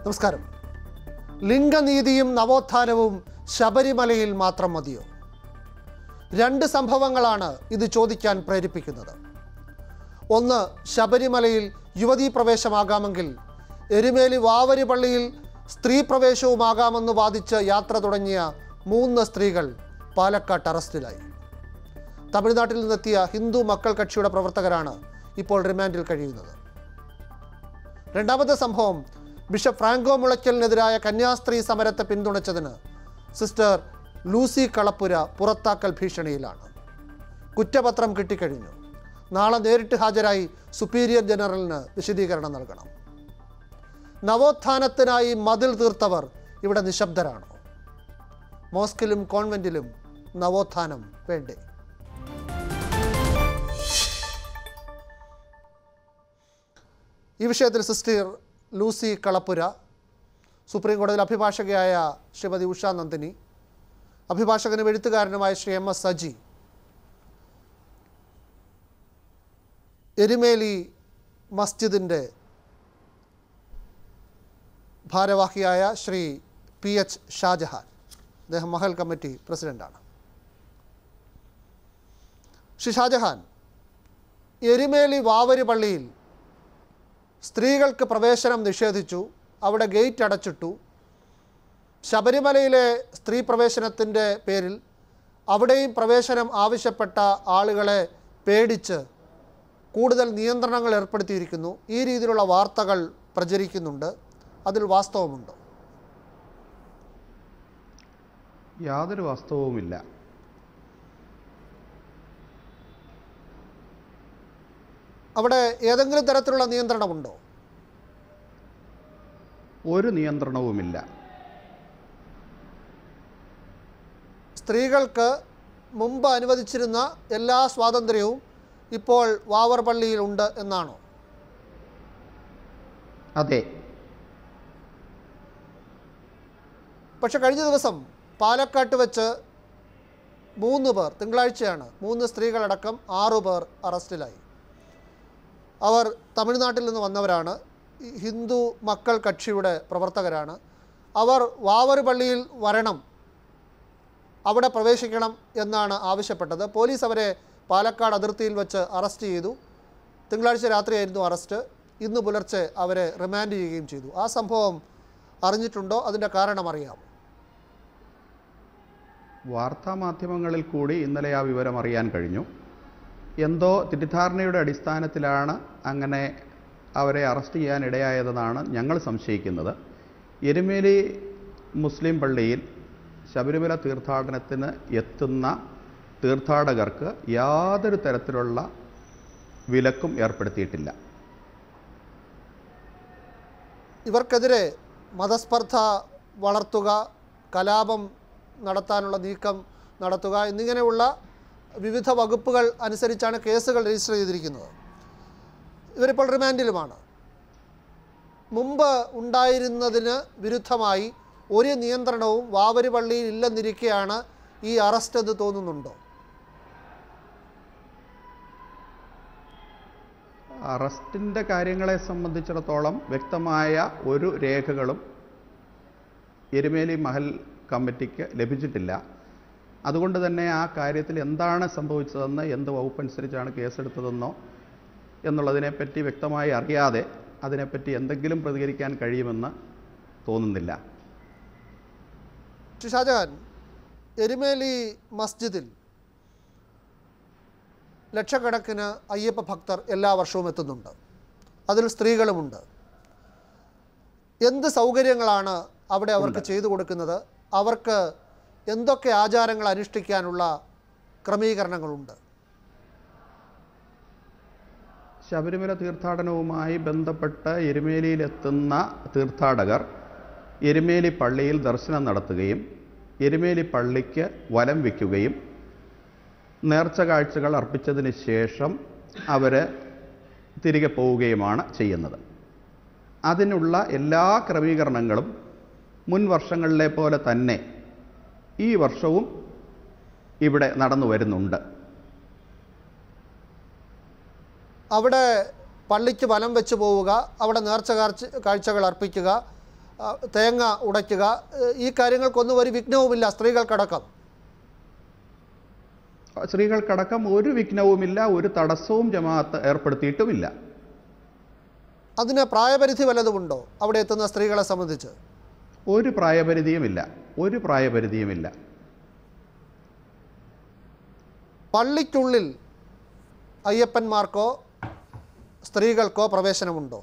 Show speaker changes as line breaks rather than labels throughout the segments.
നമസ്കാരം ലിംഗനീതിയും നവോത്ഥാനവും ശബരിമലയിൽ മാത്രം മതിയോ രണ്ട് സംഭവങ്ങളാണ് ഇത് ചോദിക്കാൻ പ്രേരിപ്പിക്കുന്നത് ഒന്ന് ശബരിമലയിൽ യുവതീ പ്രവേശമാകാമെങ്കിൽ എരുമേലി വാവരി പള്ളിയിൽ സ്ത്രീ പ്രവേശവുമാകാമെന്ന് വാദിച്ച് യാത്ര തുടങ്ങിയ മൂന്ന് സ്ത്രീകൾ പാലക്കാട്ട് അറസ്റ്റിലായി തമിഴ്നാട്ടിൽ നിന്നെത്തിയ ഹിന്ദു മക്കൾ കക്ഷിയുടെ പ്രവർത്തകരാണ് ഇപ്പോൾ റിമാൻഡിൽ കഴിയുന്നത് രണ്ടാമത്തെ സംഭവം ബിഷപ്പ് ഫ്രാങ്കോ മുളയ്ക്കലിനെതിരായ കന്യാസ്ത്രീ സമരത്തെ പിന്തുണച്ചതിന് സിസ്റ്റർ ലൂസി കളപ്പുര പുറത്താക്കൽ ഭീഷണിയിലാണ് കുറ്റപത്രം കിട്ടിക്കഴിഞ്ഞു നാളെ നേരിട്ട് ഹാജരായി സുപ്പീരിയർ ജനറലിന് വിശദീകരണം നൽകണം നവോത്ഥാനത്തിനായി മതിൽ തീർത്തവർ ഇവിടെ നിശബ്ദരാണോ മോസ്കിലും കോൺവെന്റിലും നവോത്ഥാനം വേണ്ടേ ഈ വിഷയത്തിൽ സിസ്റ്റർ ലൂസി കളപ്പുര സുപ്രീം കോടതിയിൽ അഭിഭാഷകയായ ശ്രീമതി ഉഷ നന്ദിനി അഭിഭാഷകനും എഴുത്തുകാരനുമായ ശ്രീ എം എസ് സജി എരുമേലി മസ്ജിദിൻ്റെ ഭാരവാഹിയായ ശ്രീ പി എച്ച് ഷാജഹാൻ അദ്ദേഹം മഹൽ കമ്മിറ്റി പ്രസിഡൻ്റാണ് ശ്രീ ഷാജഹാൻ എരുമേലി വാവരി പള്ളിയിൽ സ്ത്രീകൾക്ക് പ്രവേശനം നിഷേധിച്ചു അവിടെ ഗേറ്റ് അടച്ചിട്ടു ശബരിമലയിലെ സ്ത്രീ പ്രവേശനത്തിൻ്റെ പേരിൽ അവിടെയും പ്രവേശനം ആവശ്യപ്പെട്ട ആളുകളെ പേടിച്ച് കൂടുതൽ നിയന്ത്രണങ്ങൾ ഏർപ്പെടുത്തിയിരിക്കുന്നു ഈ രീതിയിലുള്ള വാർത്തകൾ പ്രചരിക്കുന്നുണ്ട് അതിൽ വാസ്തവമുണ്ടോ
യാതൊരു വാസ്തവവുമില്ല
അവിടെ ഏതെങ്കിലും തരത്തിലുള്ള നിയന്ത്രണമുണ്ടോ
ഒരു നിയന്ത്രണവുമില്ല
സ്ത്രീകൾക്ക് മുമ്പ് അനുവദിച്ചിരുന്ന എല്ലാ സ്വാതന്ത്ര്യവും ഇപ്പോൾ വാവർ പള്ളിയിലുണ്ട് എന്നാണോ
അതെ
പക്ഷെ കഴിഞ്ഞ ദിവസം പാലക്കാട്ട് വെച്ച് മൂന്ന് പേർ തിങ്കളാഴ്ചയാണ് മൂന്ന് സ്ത്രീകളടക്കം ആറു പേർ അറസ്റ്റിലായി അവർ തമിഴ്നാട്ടിൽ നിന്ന് വന്നവരാണ് ഈ ഹിന്ദു മക്കൾ കക്ഷിയുടെ പ്രവർത്തകരാണ് അവർ വാവർ പള്ളിയിൽ വരണം അവിടെ പ്രവേശിക്കണം എന്നാണ് ആവശ്യപ്പെട്ടത് പോലീസ് അവരെ പാലക്കാട് അതിർത്തിയിൽ വെച്ച് അറസ്റ്റ് ചെയ്തു തിങ്കളാഴ്ച രാത്രിയായിരുന്നു അറസ്റ്റ് ഇന്ന് പുലർച്ചെ അവരെ റിമാൻഡ് ചെയ്യുകയും ചെയ്തു ആ സംഭവം അറിഞ്ഞിട്ടുണ്ടോ അതിൻ്റെ കാരണം അറിയാമോ
വാർത്താമാധ്യമങ്ങളിൽ കൂടി ഇന്നലെ ആ വിവരം അറിയാൻ കഴിഞ്ഞു എന്തോ തെറ്റിദ്ധാരണയുടെ അടിസ്ഥാനത്തിലാണ് അങ്ങനെ അവരെ അറസ്റ്റ് ചെയ്യാൻ ഇടയായതെന്നാണ് ഞങ്ങൾ സംശയിക്കുന്നത് എരുമേലി മുസ്ലിം പള്ളിയിൽ ശബരിമല തീർത്ഥാടനത്തിന് എത്തുന്ന തീർത്ഥാടകർക്ക് യാതൊരു തരത്തിലുള്ള വിലക്കും ഏർപ്പെടുത്തിയിട്ടില്ല
ഇവർക്കെതിരെ മതസ്പർദ്ധ വളർത്തുക കലാപം നടത്താനുള്ള നീക്കം നടത്തുക എന്നിങ്ങനെയുള്ള വിവിധ വകുപ്പുകൾ അനുസരിച്ചാണ് കേസുകൾ രജിസ്റ്റർ ചെയ്തിരിക്കുന്നത് ഇവരിപ്പോൾ റിമാൻഡിലുമാണ് മുമ്പ് ഉണ്ടായിരുന്നതിന് വിരുദ്ധമായി ഒരു നിയന്ത്രണവും വാവരി പള്ളിയിൽ ഇല്ലെന്നിരിക്കെയാണ് ഈ അറസ്റ്റ് എന്ന് തോന്നുന്നുണ്ടോ
അറസ്റ്റിൻ്റെ കാര്യങ്ങളെ സംബന്ധിച്ചിടത്തോളം വ്യക്തമായ ഒരു രേഖകളും എരുമേലി മഹൽ കമ്മിറ്റിക്ക് ലഭിച്ചിട്ടില്ല അതുകൊണ്ട് തന്നെ ആ കാര്യത്തിൽ എന്താണ് സംഭവിച്ചതെന്ന് എന്ത് വകുപ്പനുസരിച്ചാണ് കേസെടുത്തതെന്നോ എന്നുള്ളതിനെപ്പറ്റി വ്യക്തമായി അറിയാതെ അതിനെപ്പറ്റി എന്തെങ്കിലും പ്രതികരിക്കാൻ കഴിയുമെന്ന് തോന്നുന്നില്ല
ശ്രീ ഷാജഹാൻ എരുമേലി മസ്ജിദിൽ ലക്ഷക്കണക്കിന് അയ്യപ്പ ഭക്തർ എല്ലാ വർഷവും എത്തുന്നുണ്ട് അതിൽ സ്ത്രീകളുമുണ്ട് എന്ത് സൗകര്യങ്ങളാണ് അവിടെ അവർക്ക് ചെയ്തു കൊടുക്കുന്നത് അവർക്ക് എന്തൊക്കെ ആചാരങ്ങൾ അനുഷ്ഠിക്കാനുള്ള ക്രമീകരണങ്ങളുണ്ട്
ശബരിമല തീർത്ഥാടനവുമായി ബന്ധപ്പെട്ട് എരുമേലിയിലെത്തുന്ന തീർത്ഥാടകർ എരുമേലി പള്ളിയിൽ ദർശനം നടത്തുകയും എരുമേലി പള്ളിക്ക് വലം വയ്ക്കുകയും നേർച്ച കാഴ്ചകൾ അർപ്പിച്ചതിന് ശേഷം അവർ തിരികെ പോവുകയുമാണ് ചെയ്യുന്നത് അതിനുള്ള എല്ലാ ക്രമീകരണങ്ങളും മുൻ വർഷങ്ങളിലെ പോലെ തന്നെ ഈ വർഷവും ഇവിടെ നടന്നു വരുന്നുണ്ട്
അവിടെ പള്ളിക്ക് വലം വെച്ച് പോവുക അവിടെ നേർച്ച കാഴ്ച കാഴ്ചകൾ അർപ്പിക്കുക ആ, തേങ്ങ ഉടയ്ക്കുക ഏഹ്, ഈ കാര്യങ്ങൾക്കൊന്നും ഒരു വിഘ്നവുമില്ല സ്ത്രീകൾക്കടക്കം
സ്ത്രീകൾക്കടക്കം ഒരു വിഘ്നവുമില്ല ഒരു തടസ്സവും ജമാഅത്ത് ഏർപ്പെടുത്തിയിട്ടുമില്ല
അതിന് പ്രായപരിധി വല്ലതുമുണ്ടോ അവിടെ എത്തുന്ന സ്ത്രീകളെ സംബന്ധിച്ച്
ഒരു പ്രായപരിധിയുമില്ല ഒരു പ്രായപരിധിയുമില്ല
പള്ളിക്കുള്ളിൽ അയ്യപ്പന്മാർക്കോ സ്ത്രീകൾക്കോ പ്രവേശനമുണ്ടോ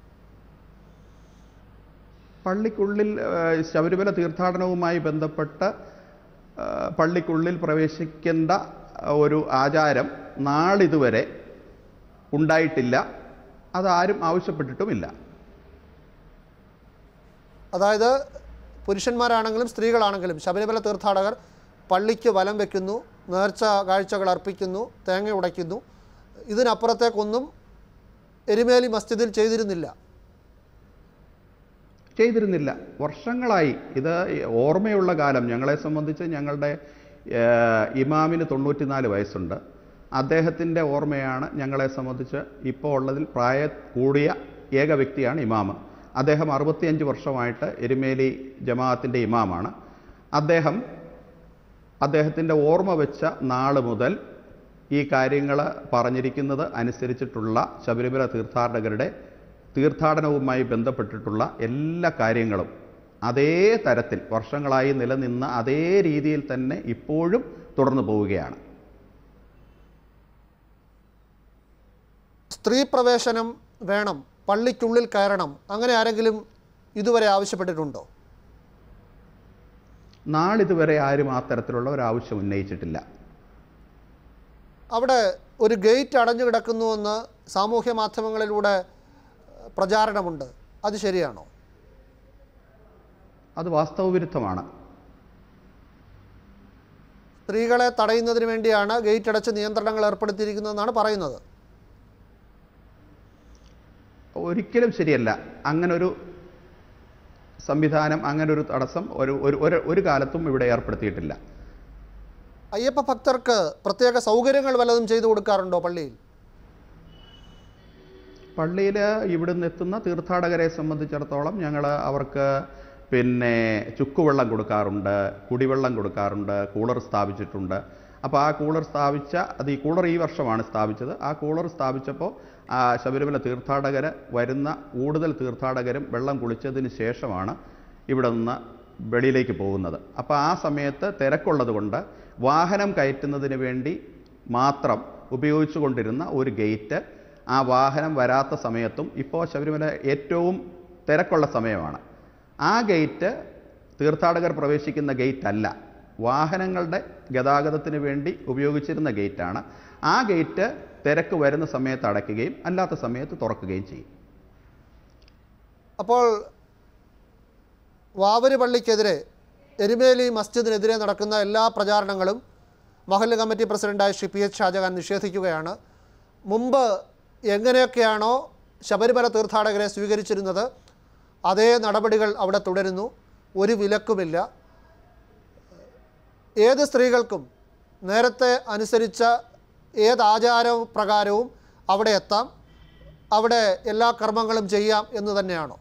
പള്ളിക്കുള്ളിൽ ആ, ശബരിമല തീർത്ഥാടനവുമായി ബന്ധപ്പെട്ട് ആ, പള്ളിക്കുള്ളിൽ പ്രവേശിക്കേണ്ട ഒരു ആചാരം നാളിതുവരെ ഉണ്ടായിട്ടില്ല അതാരും ആവശ്യപ്പെട്ടിട്ടുമില്ല
അതായത് പുരുഷന്മാരാണെങ്കിലും സ്ത്രീകളാണെങ്കിലും ശബരിമല തീർത്ഥാടകർ പള്ളിക്ക് വലം വെക്കുന്നു നേർച്ച കാഴ്ചകൾ അർപ്പിക്കുന്നു തേങ്ങ ഉടയ്ക്കുന്നു ഇതിനപ്പുറത്തേക്കൊന്നും എരുമേലി മസ്ജിദിൽ ചെയ്തിരുന്നില്ല
ചെയ്തിരുന്നില്ല വർഷങ്ങളായി ഇത് ഓർമ്മയുള്ള കാലം ഞങ്ങളെ സംബന്ധിച്ച് ഞങ്ങളുടെ ഏഹ്, ഇമാമിന് തൊണ്ണൂറ്റിനാല് വയസ്സുണ്ട് അദ്ദേഹത്തിൻ്റെ ഓർമ്മയാണ് ഞങ്ങളെ സംബന്ധിച്ച് ഇപ്പോൾ ഉള്ളതിൽ പ്രായ കൂടിയ ഏക വ്യക്തിയാണ് ഇമാമ് അദ്ദേഹം അറുപത്തിയഞ്ച് വർഷമായിട്ട് എരുമേലി ജമാഅത്തിൻ്റെ ഇമാമാണ് അദ്ദേഹം അദ്ദേഹത്തിൻ്റെ ഓർമ്മ വെച്ച നാൾ മുതൽ ഈ കാര്യങ്ങൾ പറഞ്ഞിരിക്കുന്നത് അനുസരിച്ചിട്ടുള്ള ശബരിമല തീർത്ഥാടകരുടെ തീർത്ഥാടനവുമായി ബന്ധപ്പെട്ടിട്ടുള്ള എല്ലാ കാര്യങ്ങളും അതേ തരത്തിൽ വർഷങ്ങളായി നിലനിന്ന അതേ രീതിയിൽ തന്നെ ഇപ്പോഴും തുടർന്നു പോവുകയാണ്
സ്ത്രീ പ്രവേശനം വേണം പള്ളിക്കുള്ളിൽ കയറണം അങ്ങനെ ആരെങ്കിലും ഇതുവരെ ആവശ്യപ്പെട്ടിട്ടുണ്ടോ
നാളിതുവരെ ആരും ആ തരത്തിലുള്ള ഒരു ആവശ്യം ഉന്നയിച്ചിട്ടില്ല
അവിടെ ഒരു ഗേറ്റ് അടഞ്ഞു കിടക്കുന്നുവെന്ന് സാമൂഹ്യ മാധ്യമങ്ങളിലൂടെ ഏഹ്, പ്രചാരണമുണ്ട് അത് ശരിയാണോ
അത് വാസ്തവവിരുദ്ധമാണ്
സ്ത്രീകളെ തടയുന്നതിന് വേണ്ടിയാണ് ഗേറ്റ് അടച്ച് നിയന്ത്രണങ്ങൾ ഏർപ്പെടുത്തിയിരിക്കുന്നതെന്നാണ് പറയുന്നത്
ഒരിക്കലും ശരിയല്ല അങ്ങനൊരു സംവിധാനം അങ്ങനൊരു തടസ്സം ഒരു ഒരു ഒരു- ഒരു കാലത്തും ഇവിടെ ഏർപ്പെടുത്തിയിട്ടില്ല
അയ്യപ്പ ഭക്തർക്ക് പ്രത്യേക സൗകര്യങ്ങൾ വല്ലതും ചെയ്തു കൊടുക്കാറുണ്ടോ പള്ളിയിൽ
പള്ളിയിൽ ഇവിടുന്ന് എത്തുന്ന തീർത്ഥാടകരെ സംബന്ധിച്ചിടത്തോളം ഞങ്ങൾ അവർക്ക് പിന്നെ ചുക്കുവെള്ളം കൊടുക്കാറുണ്ട് കുടിവെള്ളം കൊടുക്കാറുണ്ട് കൂളർ സ്ഥാപിച്ചിട്ടുണ്ട് അപ്പോൾ ആ കൂളർ സ്ഥാപിച്ച അത് ഈ കൂളർ ഈ വർഷമാണ് സ്ഥാപിച്ചത് ആ കൂളർ സ്ഥാപിച്ചപ്പോൾ ആ ശബരിമല തീർത്ഥാടകർ വരുന്ന കൂടുതൽ തീർത്ഥാടകരും വെള്ളം കുളിച്ചതിന് ശേഷമാണ് ഇവിടെ നിന്ന് വെളിയിലേക്ക് പോകുന്നത് അപ്പോൾ ആ സമയത്ത് തിരക്കുള്ളത് കൊണ്ട് വാഹനം കയറ്റുന്നതിന് വേണ്ടി മാത്രം ഉപയോഗിച്ചു കൊണ്ടിരുന്ന ഒരു ഗേറ്റ് ആ വാഹനം വരാത്ത സമയത്തും ഇപ്പോൾ ശബരിമല ഏറ്റവും തിരക്കുള്ള സമയമാണ് ആ ഗേറ്റ് തീർത്ഥാടകർ പ്രവേശിക്കുന്ന ഗേറ്റ് അല്ല വാഹനങ്ങളുടെ ഗതാഗതത്തിന് വേണ്ടി ഉപയോഗിച്ചിരുന്ന ഗേറ്റാണ് ആ ഗേറ്റ് തിരക്ക് വരുന്ന സമയത്ത് അടയ്ക്കുകയും അല്ലാത്ത സമയത്ത് തുറക്കുകയും ചെയ്യും
അപ്പോൾ വാവര് പള്ളിക്കെതിരെ എരുമേലി മസ്ജിദിനെതിരെ നടക്കുന്ന എല്ലാ പ്രചാരണങ്ങളും മഹല്ല് കമ്മിറ്റി പ്രസിഡന്റായ ശ്രീ പി എച്ച് ഷാജഹാൻ നിഷേധിക്കുകയാണ് മുമ്പ് എങ്ങനെയൊക്കെയാണോ ശബരിമല തീർത്ഥാടകരെ സ്വീകരിച്ചിരുന്നത് അതേ നടപടികൾ അവിടെ തുടരുന്നു ഒരു വിലക്കുമില്ല ഏത് സ്ത്രീകൾക്കും നേരത്തെ അനുസരിച്ച ഏത് ആചാര പ്രകാരവും അവിടെ എത്താം അവിടെ എല്ലാ കർമ്മങ്ങളും ചെയ്യാം എന്ന് തന്നെയാണോ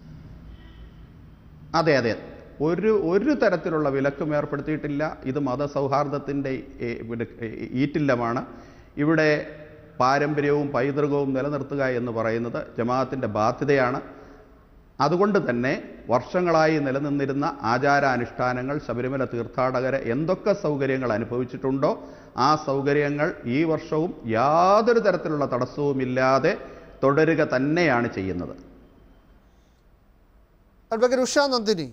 അതെ അതെ ഒരു ഒരു തരത്തിലുള്ള വിലക്കും ഏർപ്പെടുത്തിയിട്ടില്ല ഇത് മതസൗഹാർദ്ദത്തിൻ്റെ ഏ, പിന്നെ, ഏ, ഈറ്റില്ലമാണ് ഇവിടെ പാരമ്പര്യവും പൈതൃകവും നിലനിർത്തുക എന്ന് പറയുന്നത് ജമാഅത്തിൻ്റെ ബാധ്യതയാണ് അതുകൊണ്ട് തന്നെ വർഷങ്ങളായി നിലനിന്നിരുന്ന ആചാരാനുഷ്ഠാനങ്ങൾ ശബരിമല തീർത്ഥാടകരെ എന്തൊക്കെ സൗകര്യങ്ങൾ അനുഭവിച്ചിട്ടുണ്ടോ ആ സൗകര്യങ്ങൾ ഈ വർഷവും യാതൊരു തരത്തിലുള്ള തടസ്സവുമില്ലാതെ തുടരുക തന്നെയാണ് ചെയ്യുന്നത്
അഡ്വക്കേറ്റ് ഉഷ നന്ദിനി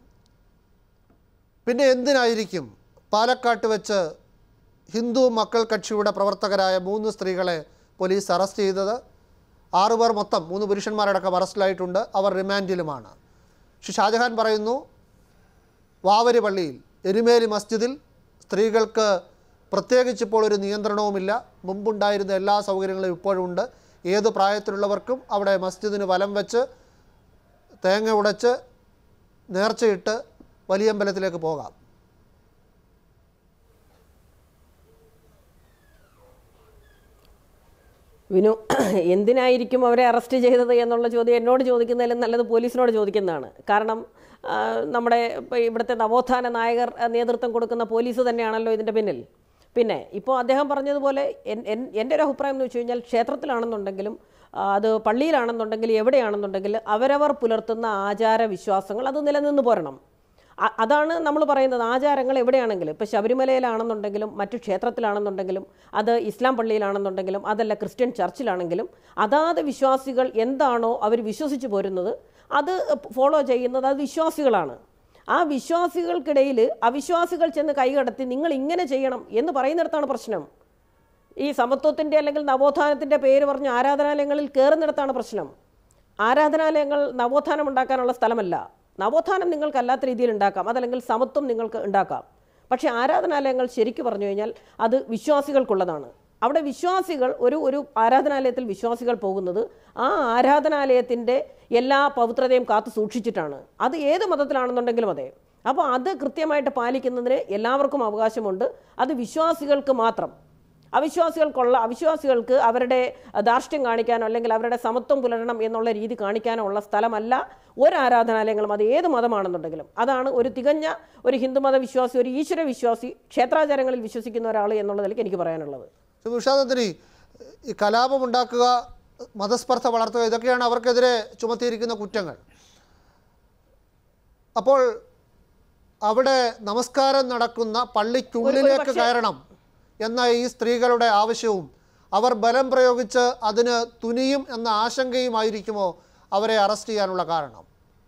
പിന്നെ എന്തിനായിരിക്കും പാലക്കാട്ട് വെച്ച് ഹിന്ദു മക്കൾ കക്ഷിയുടെ പ്രവർത്തകരായ മൂന്ന് സ്ത്രീകളെ പോലീസ് അറസ്റ്റ് ചെയ്തത് ആറുപേർ മൊത്തം മൂന്ന് പുരുഷന്മാരടക്കം അറസ്റ്റിലായിട്ടുണ്ട് അവർ റിമാൻഡിലുമാണ് ശ്രീ ഷാജഹാൻ പറയുന്നു വാവര് പള്ളിയിൽ എരുമേലി മസ്ജിദിൽ സ്ത്രീകൾക്ക് പ്രത്യേകിച്ച് ഇപ്പോൾ ഒരു നിയന്ത്രണവുമില്ല മുമ്പുണ്ടായിരുന്ന എല്ലാ സൗകര്യങ്ങളും ഇപ്പോഴും ഉണ്ട് ഏത് പ്രായത്തിലുള്ളവർക്കും അവിടെ മസ്ജിദിന് വലം വെച്ച് തേങ്ങ ഉടച്ച് നേർച്ചയിട്ട് വലിയമ്പലത്തിലേക്ക് പോകാം
വിനു എന്തിനായിരിക്കും അവരെ അറസ്റ്റ് ചെയ്തത് എന്നുള്ള ചോദ്യം എന്നോട് ചോദിക്കുന്നതിലും നല്ലത് പോലീസിനോട് ചോദിക്കുന്നതാണ് കാരണം ആ, നമ്മുടെ ഇപ്പോൾ ഇവിടുത്തെ നവോത്ഥാന നായകർ ആ, നേതൃത്വം കൊടുക്കുന്ന പോലീസ് തന്നെയാണല്ലോ ഇതിൻ്റെ പിന്നിൽ പിന്നെ ഇപ്പോൾ അദ്ദേഹം പറഞ്ഞതുപോലെ എൻ- എൻ- എൻ്റെ ഒരു അഭിപ്രായം എന്ന് വെച്ച് കഴിഞ്ഞാൽ ക്ഷേത്രത്തിലാണെന്നുണ്ടെങ്കിലും ആ, അത് പള്ളിയിലാണെന്നുണ്ടെങ്കിലും എവിടെയാണെന്നുണ്ടെങ്കിലും അവരവർ പുലർത്തുന്ന ആചാര വിശ്വാസങ്ങൾ അത് നിലനിന്ന് പോരണം അ- അതാണ് നമ്മൾ പറയുന്നത് ആചാരങ്ങൾ എവിടെയാണെങ്കിലും ഇപ്പോൾ ശബരിമലയിലാണെന്നുണ്ടെങ്കിലും മറ്റു ക്ഷേത്രത്തിലാണെന്നുണ്ടെങ്കിലും അത് ഇസ്ലാം പള്ളിയിലാണെന്നുണ്ടെങ്കിലും അതല്ല ക്രിസ്ത്യൻ ചർച്ചിലാണെങ്കിലും അതാത് വിശ്വാസികൾ എന്താണോ അവർ വിശ്വസിച്ച് പോരുന്നത് അത് ഫോളോ ചെയ്യുന്നത് അത് വിശ്വാസികളാണ് ആ വിശ്വാസികൾക്കിടയിൽ അവിശ്വാസികൾ ചെന്ന് കൈകടത്തി നിങ്ങൾ ഇങ്ങനെ ചെയ്യണം എന്ന് പറയുന്നിടത്താണ് പ്രശ്നം ഈ സമത്വത്തിൻ്റെ അല്ലെങ്കിൽ നവോത്ഥാനത്തിൻ്റെ പേര് പറഞ്ഞ് ആരാധനാലയങ്ങളിൽ കയറുന്നിടത്താണ് പ്രശ്നം ആരാധനാലയങ്ങൾ നവോത്ഥാനം ഉണ്ടാക്കാനുള്ള സ്ഥലമല്ല നവോത്ഥാനം നിങ്ങൾക്ക് അല്ലാത്ത രീതിയിൽ ഉണ്ടാക്കാം അതല്ലെങ്കിൽ സമത്വം നിങ്ങൾക്ക് ഉണ്ടാക്കാം പക്ഷേ ആരാധനാലയങ്ങൾ ശരിക്കു പറഞ്ഞു കഴിഞ്ഞാൽ അത് വിശ്വാസികൾക്കുള്ളതാണ് അവിടെ വിശ്വാസികൾ ഒരു ഒരു ആരാധനാലയത്തിൽ വിശ്വാസികൾ പോകുന്നത് ആ ആരാധനാലയത്തിൻ്റെ എല്ലാ പവിത്രതയും കാത്തു സൂക്ഷിച്ചിട്ടാണ് അത് ഏത് മതത്തിലാണെന്നുണ്ടെങ്കിലും അതെ അപ്പോൾ അത് കൃത്യമായിട്ട് പാലിക്കുന്നതിന് എല്ലാവർക്കും അവകാശമുണ്ട് അത് വിശ്വാസികൾക്ക് മാത്രം അവിശ്വാസികൾക്കുള്ള അവിശ്വാസികൾക്ക് അവരുടെ ധാർഷ്ട്യം കാണിക്കാനോ അല്ലെങ്കിൽ അവരുടെ സമത്വം പുലരണം എന്നുള്ള രീതി കാണിക്കാനോ ഉള്ള സ്ഥലമല്ല ഒരു ആരാധനാലയങ്ങളും അത് ഏത് മതമാണെന്നുണ്ടെങ്കിലും അതാണ് ഒരു തികഞ്ഞ ഒരു ഹിന്ദുമത വിശ്വാസി ഒരു ഈശ്വര വിശ്വാസി ക്ഷേത്രാചാരങ്ങളിൽ വിശ്വസിക്കുന്ന ഒരാൾ എന്നുള്ളതിലേക്ക് എനിക്ക് പറയാനുള്ളത്
ശ്രീ ഉഷാദത്തിനി ഈ കലാപമുണ്ടാക്കുക മതസ്പർദ്ധ വളർത്തുക ഇതൊക്കെയാണ് അവർക്കെതിരെ ചുമത്തിയിരിക്കുന്ന കുറ്റങ്ങൾ അപ്പോൾ അവിടെ നമസ്കാരം നടക്കുന്ന പള്ളിക്കുള്ളിലേക്ക്
പക്ഷേ-
കയറണം എന്ന ഈ സ്ത്രീകളുടെ ആവശ്യവും അവർ ബലം പ്രയോഗിച്ച് അതിന് തുനിയും എന്ന ആശങ്കയുമായിരിക്കുമോ അവരെ അറസ്റ്റ് ചെയ്യാനുള്ള കാരണം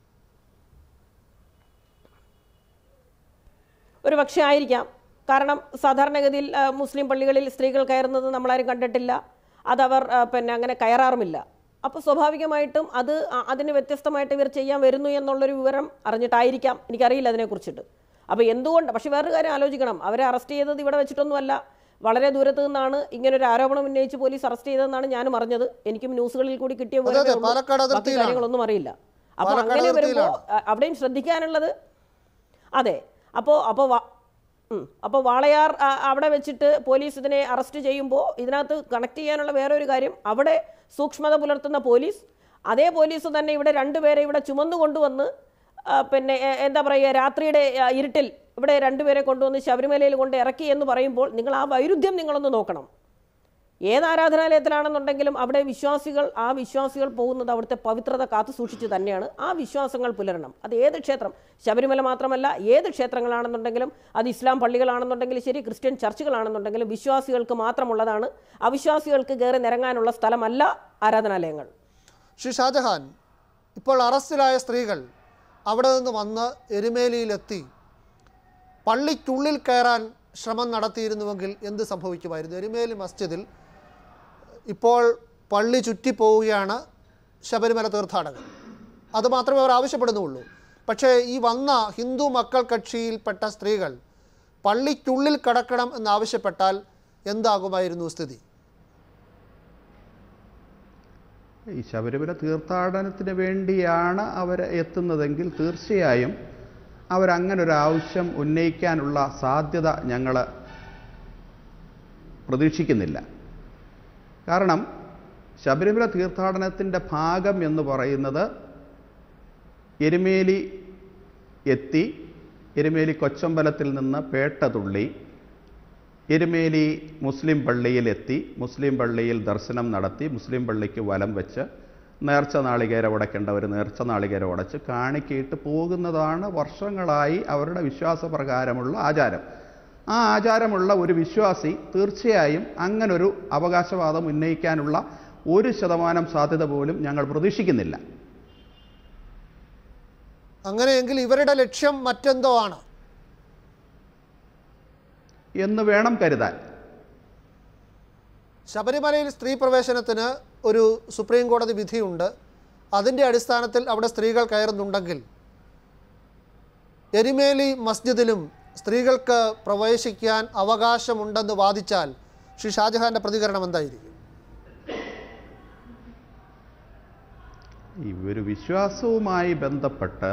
ഒരു പക്ഷേ ആയിരിക്കാം കാരണം സാധാരണഗതിയിൽ ആ, മുസ്ലിം പള്ളികളിൽ സ്ത്രീകൾ കയറുന്നത് നമ്മളാരും കണ്ടിട്ടില്ല അതവർ ആ, പിന്നെ അങ്ങനെ കയറാറുമില്ല അപ്പോൾ സ്വാഭാവികമായിട്ടും അത് ആ- അതിന് വ്യത്യസ്തമായിട്ട് ഇവർ ചെയ്യാൻ വരുന്നു എന്നുള്ളൊരു വിവരം അറിഞ്ഞിട്ടായിരിക്കാം എനിക്കറിയില്ല അതിനെക്കുറിച്ചിട്ട് അപ്പോൾ എന്തുകൊണ്ട് പക്ഷേ വേറൊരു കാര്യം ആലോചിക്കണം അവരെ അറസ്റ്റ് ചെയ്തത് ഇവിടെ വെച്ചിട്ടൊന്നുമല്ല വളരെ ദൂരത്ത് നിന്നാണ് ഇങ്ങനൊരു ആരോപണം ഉന്നയിച്ച് പോലീസ് അറസ്റ്റ് ചെയ്തതെന്നാണ് ഞാനും അറിഞ്ഞത് എനിക്കും ന്യൂസുകളിൽ കൂടി കിട്ടിയ
അതെ,
വിവരമേ ഉള്ളൂ.
പാലക്കാട്
ബാക്കി
അതിർത്തിയിലാണ്.
കാര്യങ്ങളൊന്നും അറിയില്ല അപ്പോൾ
പാലക്കാട്
അങ്ങനെ വരുമ്പോൾ
അതിർത്തിയിലാണ്.
അവിടെയും ശ്രദ്ധിക്കാനുള്ളത് അതെ അപ്പോൾ അപ്പോൾ അപ്പോൾ വാളയാർ ആ, അവിടെ വെച്ചിട്ട് പോലീസ് ഇതിനെ അറസ്റ്റ് ചെയ്യുമ്പോൾ ഇതിനകത്ത് കണക്ട് ചെയ്യാനുള്ള വേറെ ഒരു കാര്യം അവിടെ സൂക്ഷ്മത പുലർത്തുന്ന പോലീസ് അതേ പോലീസ് തന്നെ ഇവിടെ രണ്ടുപേരെ ഇവിടെ ചുമന്നു കൊണ്ടുവന്ന് ആ, പിന്നെ എ- എന്താ പറയുക രാത്രിയുടെ ആ, ഇരുട്ടിൽ ഇവിടെ രണ്ടുപേരെ കൊണ്ടുവന്ന് ശബരിമലയിൽ കൊണ്ട് ഇറക്കി എന്ന് പറയുമ്പോൾ നിങ്ങൾ ആ വൈരുദ്ധ്യം നിങ്ങളൊന്ന് നോക്കണം ഏത് ആരാധനാലയത്തിലാണെന്നുണ്ടെങ്കിലും അവിടെ വിശ്വാസികൾ ആ വിശ്വാസികൾ പോകുന്നത് അവിടുത്തെ പവിത്രത കാത്തു സൂക്ഷിച്ച് തന്നെയാണ് ആ വിശ്വാസങ്ങൾ പുലരണം അത് ഏത് ക്ഷേത്രം ശബരിമല മാത്രമല്ല ഏത് ക്ഷേത്രങ്ങളാണെന്നുണ്ടെങ്കിലും അത് ഇസ്ലാം പള്ളികളാണെന്നുണ്ടെങ്കിലും ശരി ക്രിസ്ത്യൻ ചർച്ചുകളാണെന്നുണ്ടെങ്കിലും വിശ്വാസികൾക്ക് മാത്രമുള്ളതാണ് അവിശ്വാസികൾക്ക് കയറി നിരങ്ങാനുള്ള സ്ഥലമല്ല ആരാധനാലയങ്ങൾ
ശ്രീ ഷാജഹാൻ ഇപ്പോൾ അറസ്റ്റിലായ സ്ത്രീകൾ അവിടെ നിന്ന് വന്ന് എരുമേലിയിലെത്തി പള്ളിക്കുള്ളിൽ കയറാൻ ശ്രമം നടത്തിയിരുന്നുവെങ്കിൽ എന്ത് സംഭവിക്കുമായിരുന്നു എരുമേലി മസ്ജിദിൽ ഇപ്പോൾ പള്ളി ചുറ്റിപ്പോവുകയാണ് ശബരിമല തീർത്ഥാടകർ അത് മാത്രമേ അവർ ആവശ്യപ്പെടുന്നുള്ളൂ പക്ഷേ ഈ വന്ന ഹിന്ദു മക്കൾ കക്ഷിയിൽപ്പെട്ട സ്ത്രീകൾ പള്ളിക്കുള്ളിൽ കടക്കണം എന്നാവശ്യപ്പെട്ടാൽ എന്താകുമായിരുന്നു സ്ഥിതി
ഈ ശബരിമല തീർത്ഥാടനത്തിന് വേണ്ടിയാണ് അവർ എത്തുന്നതെങ്കിൽ തീർച്ചയായും അവരങ്ങനെ ഒരു ആവശ്യം ഉന്നയിക്കാനുള്ള സാധ്യത ഞങ്ങൾ പ്രതീക്ഷിക്കുന്നില്ല കാരണം ശബരിമല തീർത്ഥാടനത്തിൻ്റെ ഭാഗം എന്ന് പറയുന്നത് എരുമേലി എത്തി എരുമേലി കൊച്ചമ്പലത്തിൽ നിന്ന് പേട്ട തുള്ളി എരുമേലി മുസ്ലിം പള്ളിയിലെത്തി മുസ്ലിം പള്ളിയിൽ ദർശനം നടത്തി മുസ്ലിം പള്ളിക്ക് വലം വെച്ച് നേർച്ച നാളികേരം ഉടയ്ക്കേണ്ടവർ നേർച്ച നാളികേരം ഉടച്ച് കാണിക്കയിട്ട് പോകുന്നതാണ് വർഷങ്ങളായി അവരുടെ വിശ്വാസപ്രകാരമുള്ള ആചാരം ആ ആചാരമുള്ള ഒരു വിശ്വാസി തീർച്ചയായും അങ്ങനൊരു അവകാശവാദം ഉന്നയിക്കാനുള്ള ഒരു ശതമാനം സാധ്യത പോലും ഞങ്ങൾ പ്രതീക്ഷിക്കുന്നില്ല
അങ്ങനെയെങ്കിൽ ഇവരുടെ ലക്ഷ്യം മറ്റെന്തോ ആണ്
എന്ന് വേണം കരുതാൻ
ശബരിമലയിൽ സ്ത്രീ പ്രവേശനത്തിന് ഒരു സുപ്രീം കോടതി വിധിയുണ്ട് അതിൻ്റെ അടിസ്ഥാനത്തിൽ അവിടെ സ്ത്രീകൾ കയറുന്നുണ്ടെങ്കിൽ എരിമേലി മസ്ജിദിലും സ്ത്രീകൾക്ക് പ്രവേശിക്കാൻ അവകാശമുണ്ടെന്ന് വാദിച്ചാൽ ശ്രീ ഷാജഹാന്റെ പ്രതികരണം എന്തായിരിക്കും
ഈ ഒരു വിശ്വാസവുമായി ബന്ധപ്പെട്ട്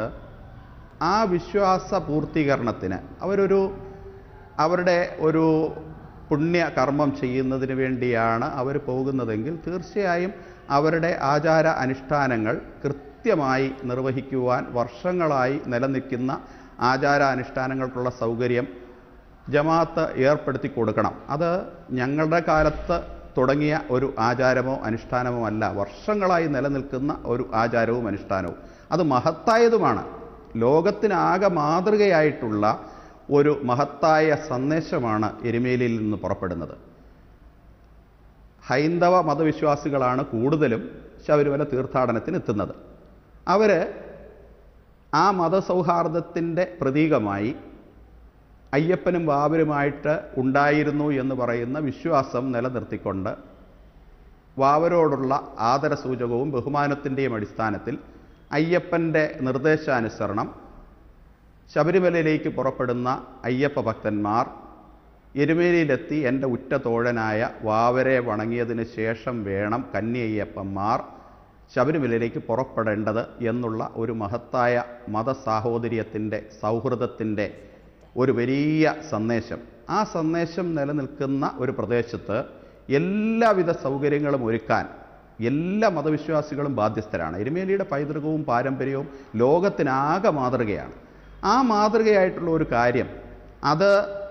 ആ വിശ്വാസ പൂർത്തീകരണത്തിന് അവരൊരു അവരുടെ ഒരു പുണ്യ കർമ്മം ചെയ്യുന്നതിന് വേണ്ടിയാണ് അവർ പോകുന്നതെങ്കിൽ തീർച്ചയായും അവരുടെ ആചാര അനുഷ്ഠാനങ്ങൾ കൃത്യമായി നിർവഹിക്കുവാൻ വർഷങ്ങളായി നിലനിൽക്കുന്ന ആചാര അനുഷ്ഠാനങ്ങൾക്കുള്ള സൗകര്യം ജമാഅത്ത് ഏർപ്പെടുത്തി കൊടുക്കണം അത് ഞങ്ങളുടെ കാലത്ത് തുടങ്ങിയ ഒരു ആചാരമോ അനുഷ്ഠാനമോ അല്ല വർഷങ്ങളായി നിലനിൽക്കുന്ന ഒരു ആചാരവും അനുഷ്ഠാനവും അത് മഹത്തായതുമാണ് ലോകത്തിനാകെ മാതൃകയായിട്ടുള്ള ഒരു മഹത്തായ സന്ദേശമാണ് എരുമേലിയിൽ നിന്ന് പുറപ്പെടുന്നത് ഹൈന്ദവ മതവിശ്വാസികളാണ് കൂടുതലും ശബരിമല തീർത്ഥാടനത്തിന് എത്തുന്നത് അവർ ആ മതസൗഹാർദ്ദത്തിൻ്റെ പ്രതീകമായി അയ്യപ്പനും വാവരുമായിട്ട് ഉണ്ടായിരുന്നു എന്ന് പറയുന്ന വിശ്വാസം നിലനിർത്തിക്കൊണ്ട് വാവരോടുള്ള ആദരസൂചകവും ബഹുമാനത്തിൻ്റെയും അടിസ്ഥാനത്തിൽ അയ്യപ്പൻ്റെ നിർദ്ദേശാനുസരണം ശബരിമലയിലേക്ക് പുറപ്പെടുന്ന അയ്യപ്പ ഭക്തന്മാർ എരുമേലിയിലെത്തി എൻ്റെ ഉറ്റ തോഴനായ വാവരെ വണങ്ങിയതിന് ശേഷം വേണം കന്യയ്യപ്പന്മാർ ശബരിമലയിലേക്ക് പുറപ്പെടേണ്ടത് എന്നുള്ള ഒരു മഹത്തായ മതസാഹോദര്യത്തിൻ്റെ സൗഹൃദത്തിൻ്റെ ഒരു വലിയ സന്ദേശം ആ സന്ദേശം നിലനിൽക്കുന്ന ഒരു പ്രദേശത്ത് എല്ലാവിധ സൗകര്യങ്ങളും ഒരുക്കാൻ എല്ലാ മതവിശ്വാസികളും ബാധ്യസ്ഥരാണ് എരുമേലിയുടെ പൈതൃകവും പാരമ്പര്യവും ലോകത്തിനാകെ മാതൃകയാണ് ആ മാതൃകയായിട്ടുള്ള ഒരു കാര്യം അത്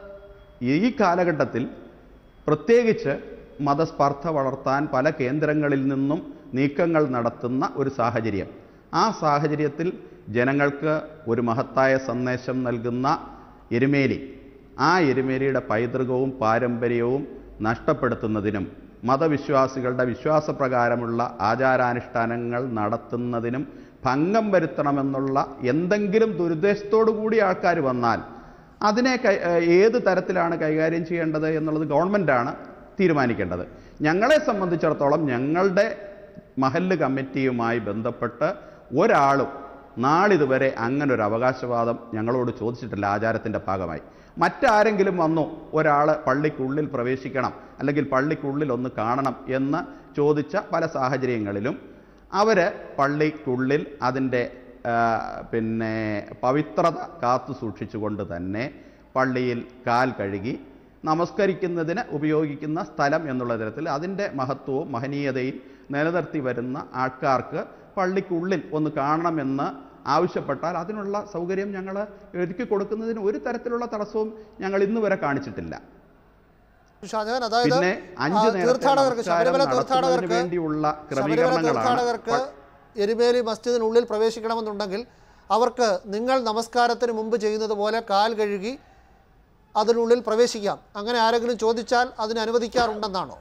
ഈ കാലഘട്ടത്തിൽ പ്രത്യേകിച്ച് മതസ്പർദ്ധ വളർത്താൻ പല കേന്ദ്രങ്ങളിൽ നിന്നും നീക്കങ്ങൾ നടത്തുന്ന ഒരു സാഹചര്യം ആ സാഹചര്യത്തിൽ ജനങ്ങൾക്ക് ഒരു മഹത്തായ സന്ദേശം നൽകുന്ന എരുമേലി ആ എരുമേലിയുടെ പൈതൃകവും പാരമ്പര്യവും നഷ്ടപ്പെടുത്തുന്നതിനും മതവിശ്വാസികളുടെ വിശ്വാസപ്രകാരമുള്ള ആചാരാനുഷ്ഠാനങ്ങൾ നടത്തുന്നതിനും ഭംഗം വരുത്തണമെന്നുള്ള എന്തെങ്കിലും ദുരുദ്ദേശത്തോടു കൂടി ആൾക്കാർ വന്നാൽ അതിനെ കൈ ഏഹ് ഏത് തരത്തിലാണ് കൈകാര്യം ചെയ്യേണ്ടത് എന്നുള്ളത് ഗവൺമെൻറ്റാണ് തീരുമാനിക്കേണ്ടത് ഞങ്ങളെ സംബന്ധിച്ചിടത്തോളം ഞങ്ങളുടെ മഹല്ല് കമ്മിറ്റിയുമായി ബന്ധപ്പെട്ട് ഒരാളും നാളിതുവരെ അങ്ങനെ ഒരു അവകാശവാദം ഞങ്ങളോട് ചോദിച്ചിട്ടില്ല ആചാരത്തിൻ്റെ ഭാഗമായി മറ്റാരെങ്കിലും വന്നു ഒരാൾ പള്ളിക്കുള്ളിൽ പ്രവേശിക്കണം അല്ലെങ്കിൽ പള്ളിക്കുള്ളിൽ ഒന്ന് കാണണം എന്ന് ചോദിച്ച പല സാഹചര്യങ്ങളിലും അവർ പള്ളിക്കുള്ളിൽ അതിൻ്റെ ആ, പിന്നെ പവിത്രത കാത്തു സൂക്ഷിച്ചുകൊണ്ട് തന്നെ പള്ളിയിൽ കാൽ കഴുകി നമസ്കരിക്കുന്നതിന് ഉപയോഗിക്കുന്ന സ്ഥലം എന്നുള്ള തരത്തിൽ അതിൻ്റെ മഹത്വവും മഹനീയതയും നിലനിർത്തി വരുന്ന ആൾക്കാർക്ക് പള്ളിക്കുള്ളിൽ ഒന്ന് കാണണമെന്ന് ആവശ്യപ്പെട്ടാൽ അതിനുള്ള സൗകര്യം ഞങ്ങൾ ഒരുക്കി കൊടുക്കുന്നതിന് ഒരു തരത്തിലുള്ള തടസ്സവും ഞങ്ങൾ ഇന്ന് വരെ കാണിച്ചിട്ടില്ല
ഷാജഹാൻ അതായത്
പിന്നെ അഞ്ച്
ആ,
നേരത്തെ
തീർത്ഥാടകർക്ക്
നമസ്കാരം
ശബരിമല
നടത്തുന്നതിന്
തീർത്ഥാടകർക്ക്
വേണ്ടിയുള്ള
ശബരിമല
ക്രമീകരണങ്ങളാണ്
തീർത്ഥാടകർക്ക് എരുമേലി മസ്ജിദിനുള്ളിൽ പ്രവേശിക്കണമെന്നുണ്ടെങ്കിൽ അവർക്ക് നിങ്ങൾ നമസ്കാരത്തിന് മുമ്പ് ചെയ്യുന്നത് പോലെ കാൽ കഴുകി അതിനുള്ളിൽ പ്രവേശിക്കാം അങ്ങനെ ആരെങ്കിലും ചോദിച്ചാൽ അതിന് അനുവദിക്കാറുണ്ടെന്നാണോ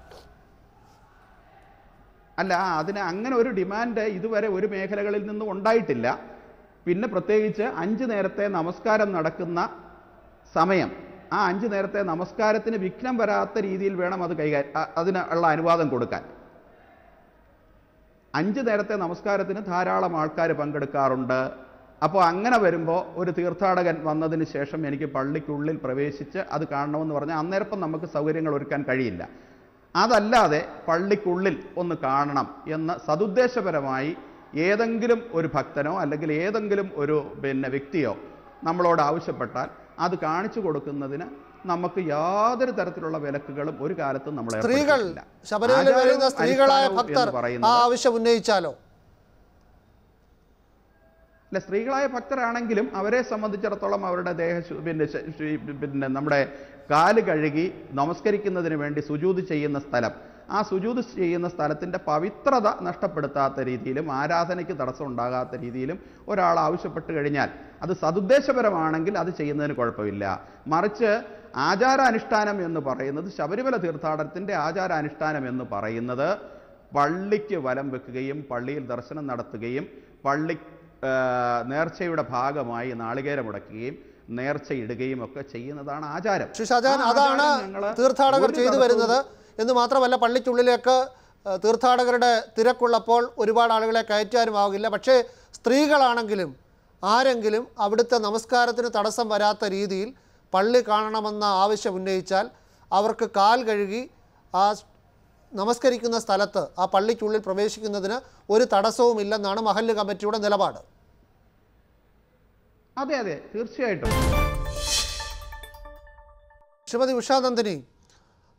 അല്ല അതിന് അങ്ങനെ ഒരു ഡിമാൻഡ് ഇതുവരെ ഒരു മേഖലകളിൽ നിന്നും ഉണ്ടായിട്ടില്ല പിന്നെ പ്രത്യേകിച്ച് അഞ്ച് നേരത്തെ നമസ്കാരം നടക്കുന്ന സമയം ആ അഞ്ച് നേരത്തെ നമസ്കാരത്തിന് വിഘ്നം വരാത്ത രീതിയിൽ വേണം അത് കൈകാര്യം അ- അതിന് ഉള്ള അനുവാദം കൊടുക്കാൻ അഞ്ച് നേരത്തെ നമസ്കാരത്തിന് ധാരാളം ആൾക്കാർ പങ്കെടുക്കാറുണ്ട് അപ്പോൾ അങ്ങനെ വരുമ്പോൾ ഒരു തീർത്ഥാടകൻ വന്നതിന് ശേഷം എനിക്ക് പള്ളിക്കുള്ളിൽ പ്രവേശിച്ച് അത് കാണണമെന്ന് പറഞ്ഞാൽ അന്നേരപ്പം നമുക്ക് സൗകര്യങ്ങൾ ഒരുക്കാൻ കഴിയില്ല അതല്ലാതെ പള്ളിക്കുള്ളിൽ ഒന്ന് കാണണം എന്ന് സതുദ്ദേശപരമായി ഏതെങ്കിലും ഒരു ഭക്തനോ അല്ലെങ്കിൽ ഏതെങ്കിലും ഒരു പിന്നെ വ്യക്തിയോ നമ്മളോട് ആവശ്യപ്പെട്ടാൽ അത് കാണിച്ചു കൊടുക്കുന്നതിന് നമുക്ക് യാതൊരു തരത്തിലുള്ള വിലക്കുകളും ഒരു കാലത്തും നമ്മൾ
സ്ത്രീകൾ
ഏർപ്പെടുത്തിയിട്ടില്ല.
ശബരിമല വരുന്ന
ആചാരവും
സ്ത്രീകളായ
അനുഷ്ഠാനവും
ഭക്തർ
എന്ന്
ആ
പറയുന്നത്
ആവശ്യം ഉന്നയിച്ചാലോ
അല്ല സ്ത്രീകളായ ഭക്തരാണെങ്കിലും അവരെ സംബന്ധിച്ചിടത്തോളം അവരുടെ ദേഹ ശു- പിന്നെ ശ- ശു- പിന്നെ നമ്മുടെ കാല് കഴുകി നമസ്കരിക്കുന്നതിന് വേണ്ടി സുജൂത് ചെയ്യുന്ന സ്ഥലം ആ സുജൂത് ചെയ്യുന്ന സ്ഥലത്തിൻ്റെ പവിത്രത നഷ്ടപ്പെടുത്താത്ത രീതിയിലും ആരാധനയ്ക്ക് തടസ്സം ഉണ്ടാകാത്ത രീതിയിലും ഒരാൾ ആവശ്യപ്പെട്ട് കഴിഞ്ഞാൽ അത് സതുദ്ദേശപരമാണെങ്കിൽ അത് ചെയ്യുന്നതിന് കുഴപ്പമില്ല മറിച്ച് ആചാരാനുഷ്ഠാനം എന്ന് പറയുന്നത് ശബരിമല തീർത്ഥാടനത്തിൻ്റെ ആചാരാനുഷ്ഠാനം എന്ന് പറയുന്നത് പള്ളിക്ക് വലം വെക്കുകയും പള്ളിയിൽ ദർശനം നടത്തുകയും പള്ളി ആ, നേർച്ചയുടെ ഭാഗമായി നാളികേരം മുടക്കുകയും നേർച്ചയിടുകയും ഒക്കെ ചെയ്യുന്നതാണ് ആചാരം
ശ്രീ ഷാജഹാൻ
ആ
അതാണ്
ആചാരം ഞങ്ങള്
തീർത്ഥാടകർ
ഒരു
ചെയ്തു
തടസ്സവും-
വരുന്നത് എന്ന് മാത്രമല്ല പള്ളിക്കുള്ളിലേക്ക് ഏഹ്, തീർത്ഥാടകരുടെ തിരക്കുള്ളപ്പോൾ ഒരുപാട് ആളുകളെ കയറ്റാനുമാകില്ല പക്ഷേ സ്ത്രീകളാണെങ്കിലും ആരെങ്കിലും അവിടുത്തെ നമസ്കാരത്തിന് തടസ്സം വരാത്ത രീതിയിൽ പള്ളി കാണണമെന്ന ആവശ്യം ഉന്നയിച്ചാൽ അവർക്ക് കാൽ കഴുകി ആ സ്- നമസ്കരിക്കുന്ന സ്ഥലത്ത് ആ പള്ളിക്കുള്ളിൽ പ്രവേശിക്കുന്നതിന് ഒരു തടസ്സവും ഇല്ലെന്നാണ് മഹല്ല് കമ്മിറ്റിയുടെ നിലപാട്
അതെ അതെ തീർച്ചയായിട്ടും
ശ്രീമതി ഉഷാനന്ദിനി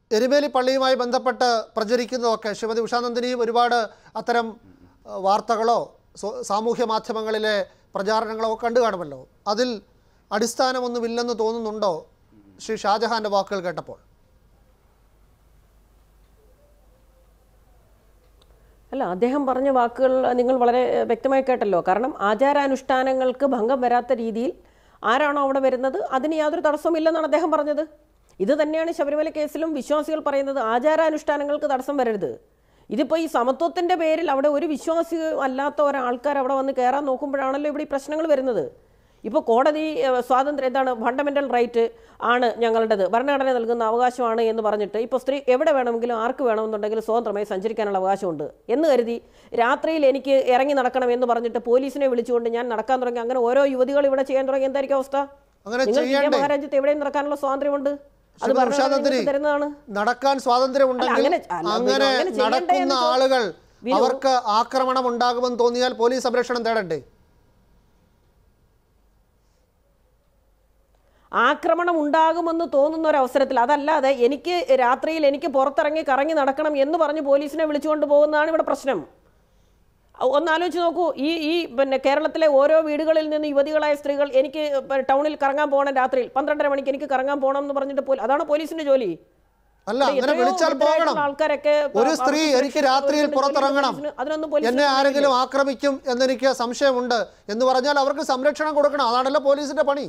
എരുമേലി പള്ളിയുമായി ബന്ധപ്പെട്ട് പ്രചരിക്കുന്നതൊക്കെ ശ്രീമതി ഉഷാനന്ദിനിയും ഒരുപാട് അത്തരം ആ, വാർത്തകളോ സോ- സാമൂഹ്യ മാധ്യമങ്ങളിലെ പ്രചാരണങ്ങളോ ഒക്കെ കണ്ടു കാണുമല്ലോ അതിൽ അടിസ്ഥാനമൊന്നുമില്ലെന്ന് തോന്നുന്നുണ്ടോ ശ്രീ ഷാജഹാൻ്റെ വാക്കുകൾ കേട്ടപ്പോൾ
അല്ല അദ്ദേഹം പറഞ്ഞ വാക്കുകൾ നിങ്ങൾ വളരെ ഏഹ്, വ്യക്തമായി കേട്ടല്ലോ കാരണം ആചാരാനുഷ്ഠാനങ്ങൾക്ക് ഭംഗം വരാത്ത രീതിയിൽ ആരാണോ അവിടെ വരുന്നത് അതിന് യാതൊരു തടസ്സമില്ലെന്നാണ് അദ്ദേഹം പറഞ്ഞത് ഇത് തന്നെയാണ് ശബരിമല കേസിലും വിശ്വാസികൾ പറയുന്നത് ആചാരാനുഷ്ഠാനങ്ങൾക്ക് തടസ്സം വരരുത് ഇതിപ്പോൾ ഈ സമത്വത്തിൻ്റെ പേരിൽ അവിടെ ഒരു വിശ്വാസി അല്ലാത്ത ഒരാൾക്കാർ അവിടെ വന്ന് കയറാൻ നോക്കുമ്പോഴാണല്ലോ ഇവിടെ ഈ പ്രശ്നങ്ങൾ വരുന്നത് ഇപ്പോൾ കോടതി ഏഹ്, സ്വാതന്ത്ര്യം എന്താണ് ഫണ്ടമെൻ്റൽ റൈറ്റ് ആണ് ഞങ്ങളുടേത് ഭരണഘടന നൽകുന്ന അവകാശമാണ് എന്ന് പറഞ്ഞിട്ട് ഇപ്പോൾ സ്ത്രീ എവിടെ വേണമെങ്കിലും ആർക്ക് വേണമെന്നുണ്ടെങ്കിലും സ്വതന്ത്രമായി സഞ്ചരിക്കാനുള്ള അവകാശമുണ്ട് എന്ന് കരുതി രാത്രിയിൽ എനിക്ക് ഇറങ്ങി നടക്കണം എന്ന് പറഞ്ഞിട്ട് പോലീസിനെ വിളിച്ചുകൊണ്ട് ഞാൻ നടക്കാൻ തുടങ്ങി അങ്ങനെ ഓരോ യുവതികൾ ഇവിടെ ചെയ്യാൻ തുടങ്ങി എന്തായിരിക്കും അവസ്ഥ
അങ്ങനെ
നിങ്ങൾക്ക് ഇന്ത്യ
ചെയ്യണ്ടേ?
മഹാരാജ്യത്ത് എവിടെയും നടക്കാനുള്ള സ്വാതന്ത്ര്യമുണ്ട് അത്
ശ്രീമതി
ഭരണഘടന
ഉഷാനന്ദിനി
നിങ്ങൾക്ക് തരുന്നതാണ്
നടക്കാൻ സ്വാതന്ത്ര്യമുണ്ടെങ്കിൽ
അല്ല, അങ്ങനെ- അല്ല,
അങ്ങനെ
അങ്ങനെ ചെയ്യണ്ടേ
നടക്കുന്ന
എന്ന് ചോ-
ആളുകൾ
വിനു-
അവർക്ക് ആക്രമണം ഉണ്ടാകുമെന്ന് തോന്നിയാൽ പോലീസ് സംരക്ഷണം തേടണ്ടേ
ആക്രമണം ഉണ്ടാകുമെന്ന് തോന്നുന്ന ഒരു അവസരത്തിൽ അതല്ലാതെ എനിക്ക് രാത്രിയിൽ എനിക്ക് പുറത്തിറങ്ങി കറങ്ങി നടക്കണം എന്ന് പറഞ്ഞ് പോലീസിനെ വിളിച്ചുകൊണ്ട് പോകുന്നതാണ് ഇവിടെ പ്രശ്നം ഒ- ഒന്ന് ആലോചിച്ച് നോക്കൂ ഈ ഈ പിന്നെ കേരളത്തിലെ ഓരോ വീടുകളിൽ നിന്ന് യുവതികളായ സ്ത്രീകൾ എനിക്ക് പ- ടൗണിൽ കറങ്ങാൻ പോകണം രാത്രിയിൽ പന്ത്രണ്ടര മണിക്ക് എനിക്ക് കറങ്ങാൻ പോകണം എന്ന് പറഞ്ഞിട്ട് പോലും അതാണ് പോലീസിന്റെ ജോലി
അല്ല
ഇവിടെ
അങ്ങനെ
എത്രയോ
വിളിച്ചാൽ
വൃദ്ധരായിട്ടുള്ള
പോകണം
ആൾക്കാരൊക്കെ
ഒരു
അവർക്ക്
സ്ത്രീ
സുരക്ഷ
എനിക്ക് രാത്രിയിൽ
ഒരുക്കുന്ന
പുറത്തിറങ്ങണം
പോലീസിന് അതിനൊന്നും പോലീസിന്
എന്നെ
കഴിയില്ല.
ആരെങ്കിലും ആക്രമിക്കും എന്നെനിക്ക് സംശയമുണ്ട് എന്ന് പറഞ്ഞാൽ അവർക്ക് സംരക്ഷണം കൊടുക്കണം അതാണല്ലോ പോലീസിന്റെ പണി